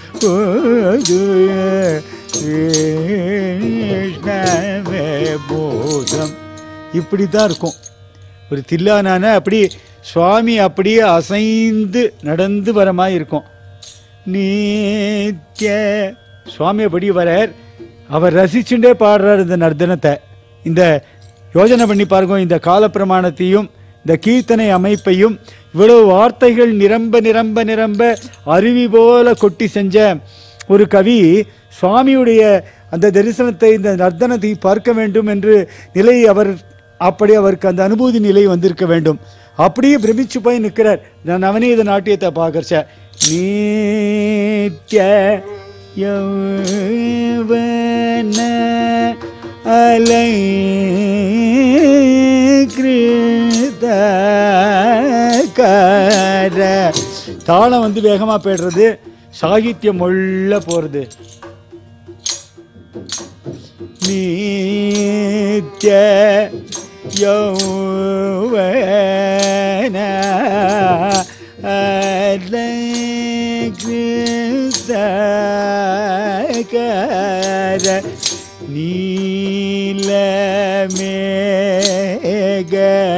கிருஷ்ணமே போதம் இப்படி தான் இருக்கும் ஒரு தில்லானான அப்படி சுவாமி அப்படியே அசைந்து நடந்து வர மாதிரி இருக்கும் நீத்திய சுவாமி அப்படி வரார் அவர் ரசிச்சுட்டே பாடுறார் இந்த நர்த்தனத்தை இந்த யோஜனை பண்ணி பாருங்க இந்த காலப்பிரமாணத்தையும் இந்த கீர்த்தனை அமைப்பையும் இவ்வளவு வார்த்தைகள் நிரம்ப நிரம்ப நிரம்ப அருவி போல கொட்டி செஞ்ச ஒரு கவி சுவாமியுடைய அந்த தரிசனத்தை இந்த நர்த்தனத்தை பார்க்க வேண்டும் என்று நிலை அவர் அப்படி அவருக்கு அந்த அனுபூதி நிலை வந்திருக்க வேண்டும் அப்படியே பிரமிச்சு போய் நிற்கிறார் நான் நவநீத நாட்டியத்தை பார்க்கறச்ச நீத்திய யௌவன அலை கிருத தாளம் வந்து வேகமாக போயிடுறது சாகித்யம் ஒள்ள போகிறது நித்ய யௌவன அலகிருதகர நீலமேக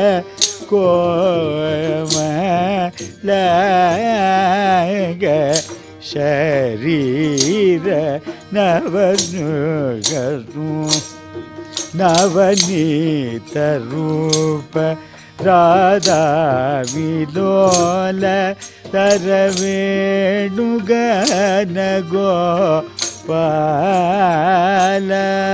கோமலக ಶರೀರ ನವನುಗರು ನವನೀತ ರೂಪ ರಾಧಾ ವಿಲೋಲ ತರವೇಣುಗನ ಗೋಪಾಲ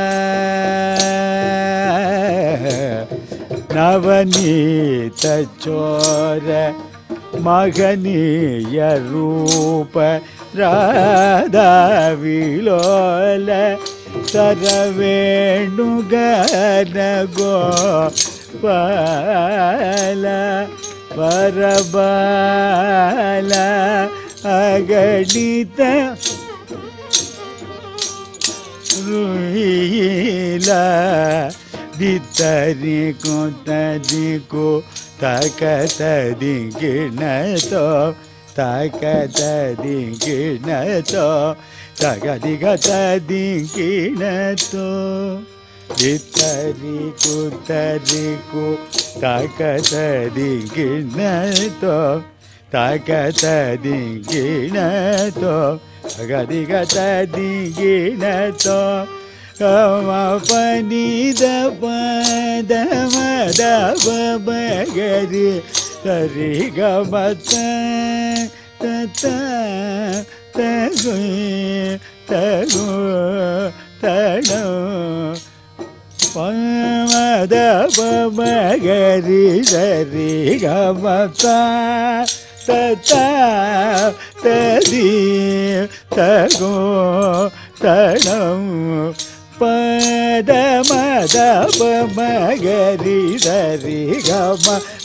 ನವನೀತ ಚೋರ ಮಗನೀಯ ರೂಪ ರಾಧಾ ವಿಲೋಲ ತರವೇಣುಗನ ಗೋಪಾಲ ಪರಬಾಲ ಅಗಣಿತ ರುಯಿಲ ದಿತ್ತರಿಕು ತದಿಕು ತಕತದಿಗಿಣತೋ ತಕತದಿಗಿಣತೋ ತಗದಿಗತದಿಗಿಣತೋ ದಿತ್ತರಿಕು ತರಿಕು ತಕತದಿಗಿಣತೋ ತಕತದಿಗಿಣತೋ ತಗದಿಗತದಿಗಿಣತೋ ಪನಿದ ಪದ ಮದ ಬಗರಿ ಸರಿ ಗಮತ ತತ ತಗು ತಗು ತಡ ಪಮದ ಬಗರಿ ಸರಿ ಗಮತ ತತ ತದಿ ತಗೋ ತಡಂ ಪದ ಮದ ಮಗರಿ ಸರಿ ಗಮ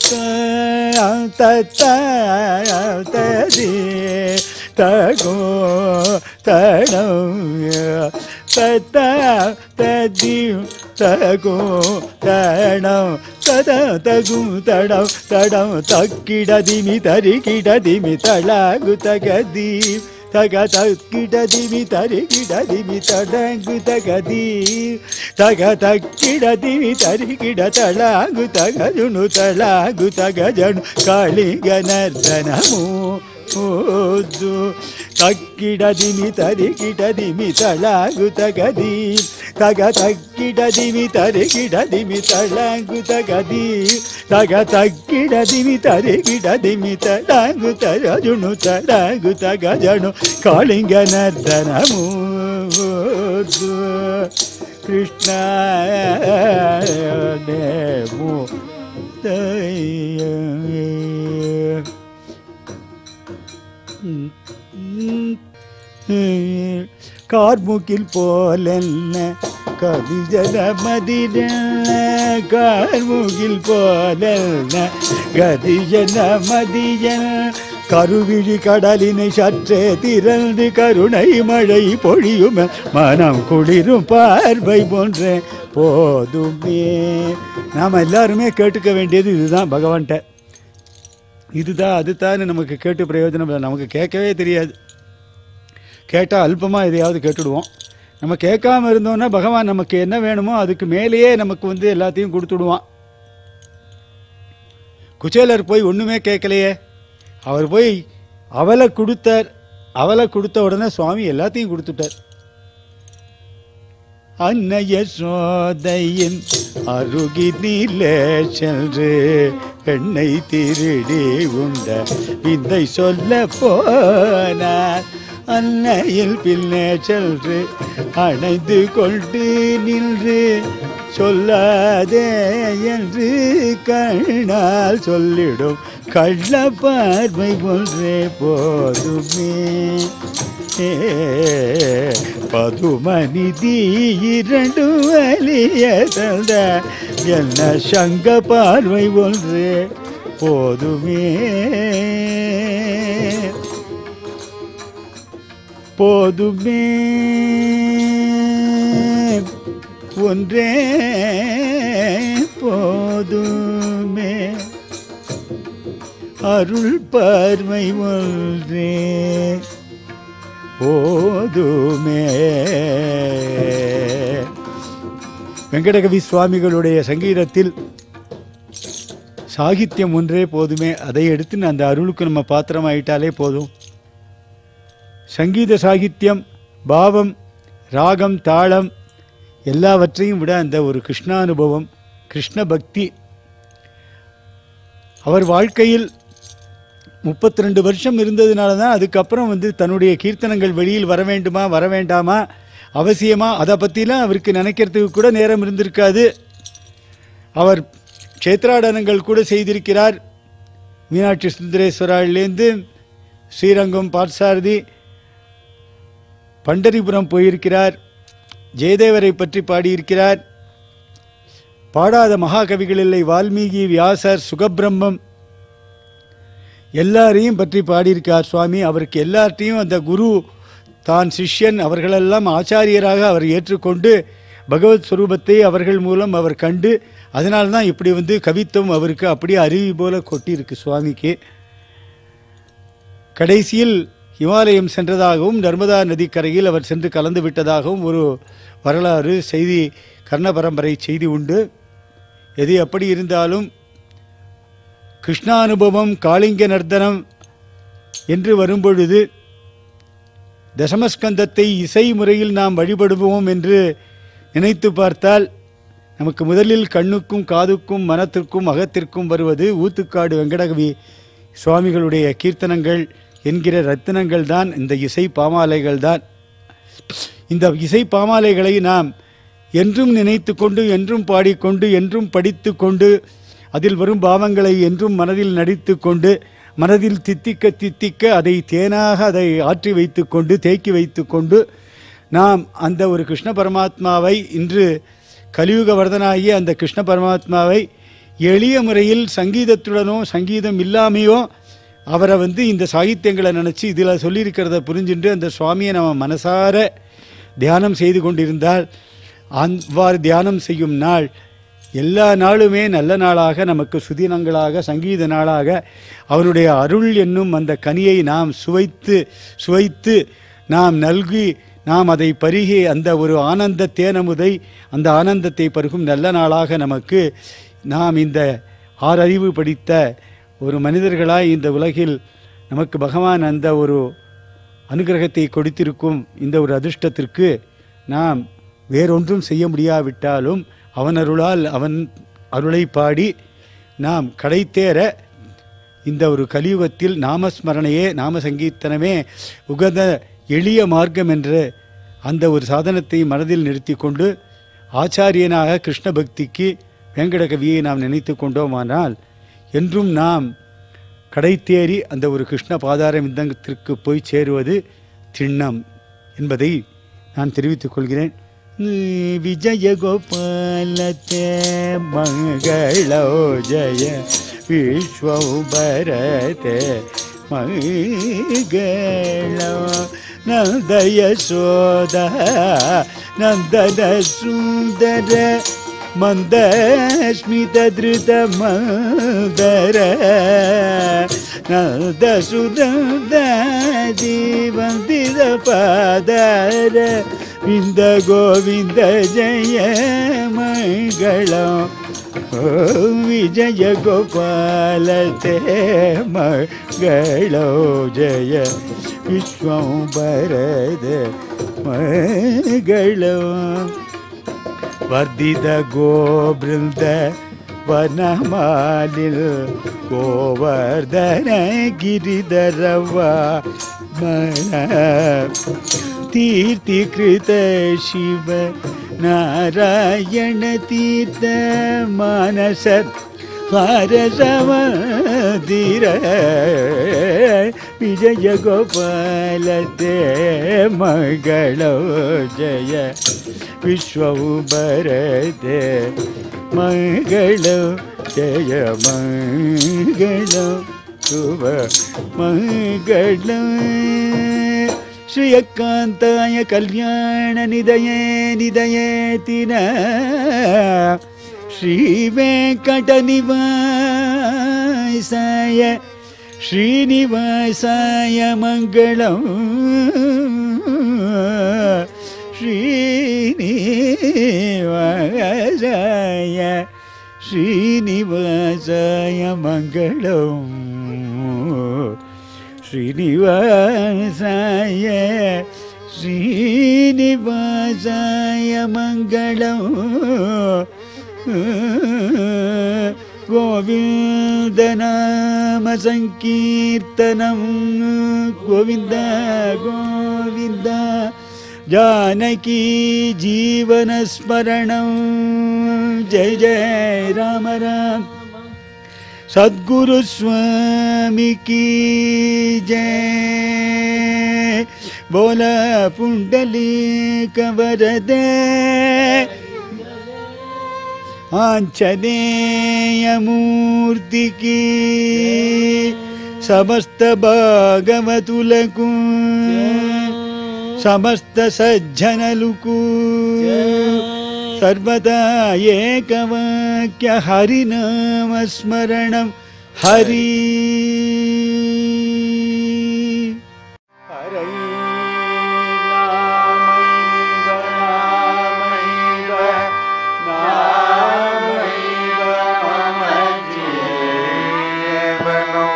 ತತ ತದಿ ತಗೋ ತಡಂ ತತ ತದಿ ತಗೋ ತಡಂ ತದ ತಗು ತಡಂ ತಡಂ ತಕ್ಕಿಡದಿಮಿ ತರಿಕಿಡದಿಮಿ ತಳಗು ತಗದಿ ತಗ ತಕ್ಕಿಡದಿಮಿ ತರಿಗಿಡದಿಮಿ ತಡಂಗು ತಗದಿ ತಗ ತಕ್ಕಿಡದಿಮಿ ತರಿಗಿಡ ತಳಾಗು ತಗಜುಣು ತಳಾಗು ತಗಜನು ಕಾಳಿಗ ನರ್ದನಮು ಓದು ತಕ್ಕಿಡದಿಮಿ ತರಿಗಿಡದಿಮಿ ತಳಾಗು ತಗದಿ ತಗ ತಕ್ಕಿಡದಿಮಿ ತರಿಗಿಡದಿಮಿ ತಳಾಗು ತಗದಿ ತಗ ತಕ್ಕಿಡದಿಮಿ ತರಿಗಿಡದಿಮಿ ತಳಾಗು ತರಜುಣು ತಳಾಗು ತಗಜಣು ಕಾಳಿಂಗನರ್ದನಮೂ ಓದು ಕೃಷ್ಣ ದೇವು ദയ കാർമുകിൽ പോലെന്ന കവിജല മതിരല്ല കാർമുകിൽ പോലെന്ന ഗതിജന മതിയൻ கருவிழி கடலினை சற்றே திரண்டு கருணை மழை பொழியும் மனம் குளிரும் பார்வை போன்ற போதுமே நாம் எல்லாருமே கேட்டுக்க வேண்டியது இதுதான் பகவான்கிட்ட இதுதான் அதுதான் நமக்கு கேட்டு பிரயோஜனம் இல்லை நமக்கு கேட்கவே தெரியாது கேட்டால் அல்பமாக எதையாவது கேட்டுடுவோம் நம்ம கேட்காம இருந்தோம்னா பகவான் நமக்கு என்ன வேணுமோ அதுக்கு மேலேயே நமக்கு வந்து எல்லாத்தையும் கொடுத்துடுவான் குச்சேலர் போய் ஒன்றுமே கேட்கலையே அவர் போய் அவலை கொடுத்தார் அவலை கொடுத்த உடனே சுவாமி எல்லாத்தையும் கொடுத்துட்டார் அன்னைய சோதையின் அருகினிலே சென்று பெண்ணை திருடி உண்ட விந்தை சொல்ல போனார் அன்னையில் பின்னே சென்று அணைந்து கொண்டு நின்று சொல்லாதே என்று கண்ணால் சொல்லிடும் கள்ள பார்வை ஒன்றே போதுமே ஏ, பதுமநிதி இரண்டு வலிய தந்த என்ன சங்க பார்வை ஒன்றே போதுமே போதுமே ஒன்றே போதுமே அருள் பார்வை ஒன்றே போதுமே வெங்கடகவி சுவாமிகளுடைய சங்கீதத்தில் சாகித்யம் ஒன்றே போதுமே அதை எடுத்து அந்த அருளுக்கு நம்ம பாத்திரமாயிட்டாலே போதும் சங்கீத சாகித்யம் பாவம் ராகம் தாளம் எல்லாவற்றையும் விட அந்த ஒரு கிருஷ்ணானுபவம் கிருஷ்ண பக்தி அவர் வாழ்க்கையில் முப்பத்தி ரெண்டு வருஷம் இருந்ததுனால தான் அதுக்கப்புறம் வந்து தன்னுடைய கீர்த்தனங்கள் வெளியில் வர வேண்டுமா வர வேண்டாமா அவசியமா அதை பற்றிலாம் அவருக்கு நினைக்கிறதுக்கு கூட நேரம் இருந்திருக்காது அவர் க்ஷேத்ராடனங்கள் கூட செய்திருக்கிறார் மீனாட்சி சுந்தரேஸ்வராலேருந்து ஸ்ரீரங்கம் பார்த்தசாரதி பண்டரிபுரம் போயிருக்கிறார் ஜெயதேவரை பற்றி பாடியிருக்கிறார் பாடாத மகாகவிகள் இல்லை வால்மீகி வியாசர் சுகபிரம்மம் எல்லாரையும் பற்றி பாடியிருக்கார் சுவாமி அவருக்கு எல்லார்ட்டையும் அந்த குரு தான் சிஷ்யன் அவர்களெல்லாம் ஆச்சாரியராக அவர் ஏற்றுக்கொண்டு பகவத் ஸ்வரூபத்தை அவர்கள் மூலம் அவர் கண்டு அதனால தான் இப்படி வந்து கவித்துவம் அவருக்கு அப்படியே அருவி போல கொட்டியிருக்கு சுவாமிக்கு கடைசியில் இமாலயம் சென்றதாகவும் நர்மதா நதிக்கரையில் அவர் சென்று கலந்து விட்டதாகவும் ஒரு வரலாறு செய்தி கர்ண பரம்பரை செய்தி உண்டு எது எப்படி இருந்தாலும் கிருஷ்ணானுபவம் காளிங்க நர்த்தனம் என்று வரும்பொழுது தசமஸ்கந்தத்தை இசை முறையில் நாம் வழிபடுவோம் என்று நினைத்து பார்த்தால் நமக்கு முதலில் கண்ணுக்கும் காதுக்கும் மனத்திற்கும் அகத்திற்கும் வருவது ஊத்துக்காடு வெங்கடகவி சுவாமிகளுடைய கீர்த்தனங்கள் என்கிற ரத்தினங்கள் தான் இந்த இசை பாமாலைகள் தான் இந்த இசை பாமாலைகளை நாம் என்றும் நினைத்து கொண்டு என்றும் பாடிக்கொண்டு என்றும் படித்து கொண்டு அதில் வரும் பாவங்களை என்றும் மனதில் நடித்து கொண்டு மனதில் தித்திக்க தித்திக்க அதை தேனாக அதை ஆற்றி வைத்து கொண்டு தேக்கி வைத்து கொண்டு நாம் அந்த ஒரு கிருஷ்ண பரமாத்மாவை இன்று கலியுக வரதனாகிய அந்த கிருஷ்ண பரமாத்மாவை எளிய முறையில் சங்கீதத்துடனோ சங்கீதம் இல்லாமையோ அவரை வந்து இந்த சாகித்யங்களை நினச்சி இதில் சொல்லியிருக்கிறத புரிஞ்சுட்டு அந்த சுவாமியை நம்ம மனசார தியானம் செய்து கொண்டிருந்தால் அவ்வாறு தியானம் செய்யும் நாள் எல்லா நாளுமே நல்ல நாளாக நமக்கு சுதினங்களாக சங்கீத நாளாக அவருடைய அருள் என்னும் அந்த கனியை நாம் சுவைத்து சுவைத்து நாம் நல்கி நாம் அதை பருகி அந்த ஒரு ஆனந்த தேனமுதை அந்த ஆனந்தத்தை பருகும் நல்ல நாளாக நமக்கு நாம் இந்த ஆறறிவு படித்த ஒரு மனிதர்களாய் இந்த உலகில் நமக்கு பகவான் அந்த ஒரு அனுகிரகத்தை கொடுத்திருக்கும் இந்த ஒரு அதிர்ஷ்டத்திற்கு நாம் வேறொன்றும் செய்ய முடியாவிட்டாலும் அவன் அருளால் அவன் அருளை பாடி நாம் கடைத்தேற இந்த ஒரு கலியுகத்தில் நாமஸ்மரணையே நாம சங்கீர்த்தனமே உகந்த எளிய மார்க்கம் என்ற அந்த ஒரு சாதனத்தை மனதில் நிறுத்தி கொண்டு ஆச்சாரியனாக கிருஷ்ண பக்திக்கு வேங்கட கவியை நாம் நினைத்து கொண்டோமானால் என்றும் நாம் கடைத்தேறி அந்த ஒரு கிருஷ்ண பாதார விந்தங்கத்திற்கு போய் சேருவது திண்ணம் என்பதை நான் தெரிவித்துக் கொள்கிறேன் விஜய கோபாலத்தே மங்களோ ஜய விஸ்வபரதே மங்களோ நந்தய சோத நந்தன சுந்தர மந்தஸ்மிதೃತ மந்தர நந்த சுதந்த ஜீவந்தித பாதர இந்த கோவிந்த ஜெய மங்களம் ஓ விஜய கோபால தே மங்களோ ஜய விஸ்வம் பரத மங்களம் വർദ്ധിത ഗോബൃന്ദ വനമാലിൽ ഗോവർദ്ധന ഗിരിധരവ മന തീർത്ഥീകൃത ശിവ നാരായണ തീർത്ഥ മാനസ പാരസമതിര വിജയ ഗോപാലത്തെ മകളോ ജയ ವಿಶ್ವಭರತೆ ಮಂಗಳ ಜಯ ಮಂಗಳ ಶುಭ ಮಂಗಳ ಶ್ರೀಯಕಾಂತಾಯ ಕಲ್ಯಾಣ ನಿದಯೇ ನಿದಯೇತಿನ ಶ್ರೀ ವೆಂಕಟ ನಿವಾಸಾಯ ಶ್ರೀನಿವಾಸಾಯ ಮಂಗಳಂ श्रीनिवासाय श्रीनिवासाय मङ्गलम् श्रीनिवासाय श्रीनिवासाय मङ्गलम् गोविन्दनाम सङ्कीर्तनं गोविन्द गोविन्द जानकी जीवनस्मरणं जय जय राम राम सद्गुरु स्वामी की जय बोला पुंडली कवरदे ఆంజనేయమూర్తి की సమస్త భాగవతులకు సమస్త సజ్జనలుకు సర్వదా ఏకవాక్య హరినామస్మరణం హరి హరై నామైవ నామైవ నామైవ మమ జీవనో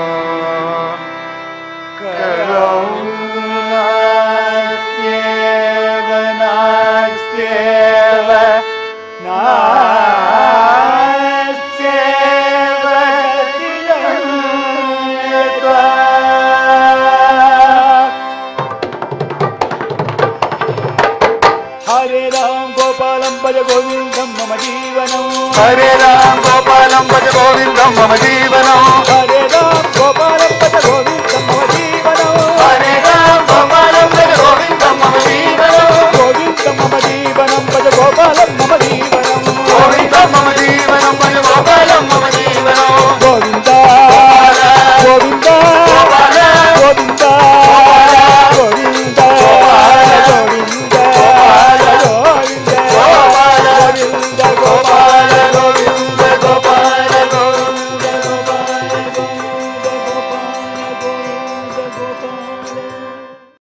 కరుణాస్యేవ నాస్యేవ నాస్యేవ దిలంయత్వా హరే రామ్ గోపాలం భజ గోవిందం మమ జీవనం హరే రామ్ గోపాలం భజ గోవిందం మమ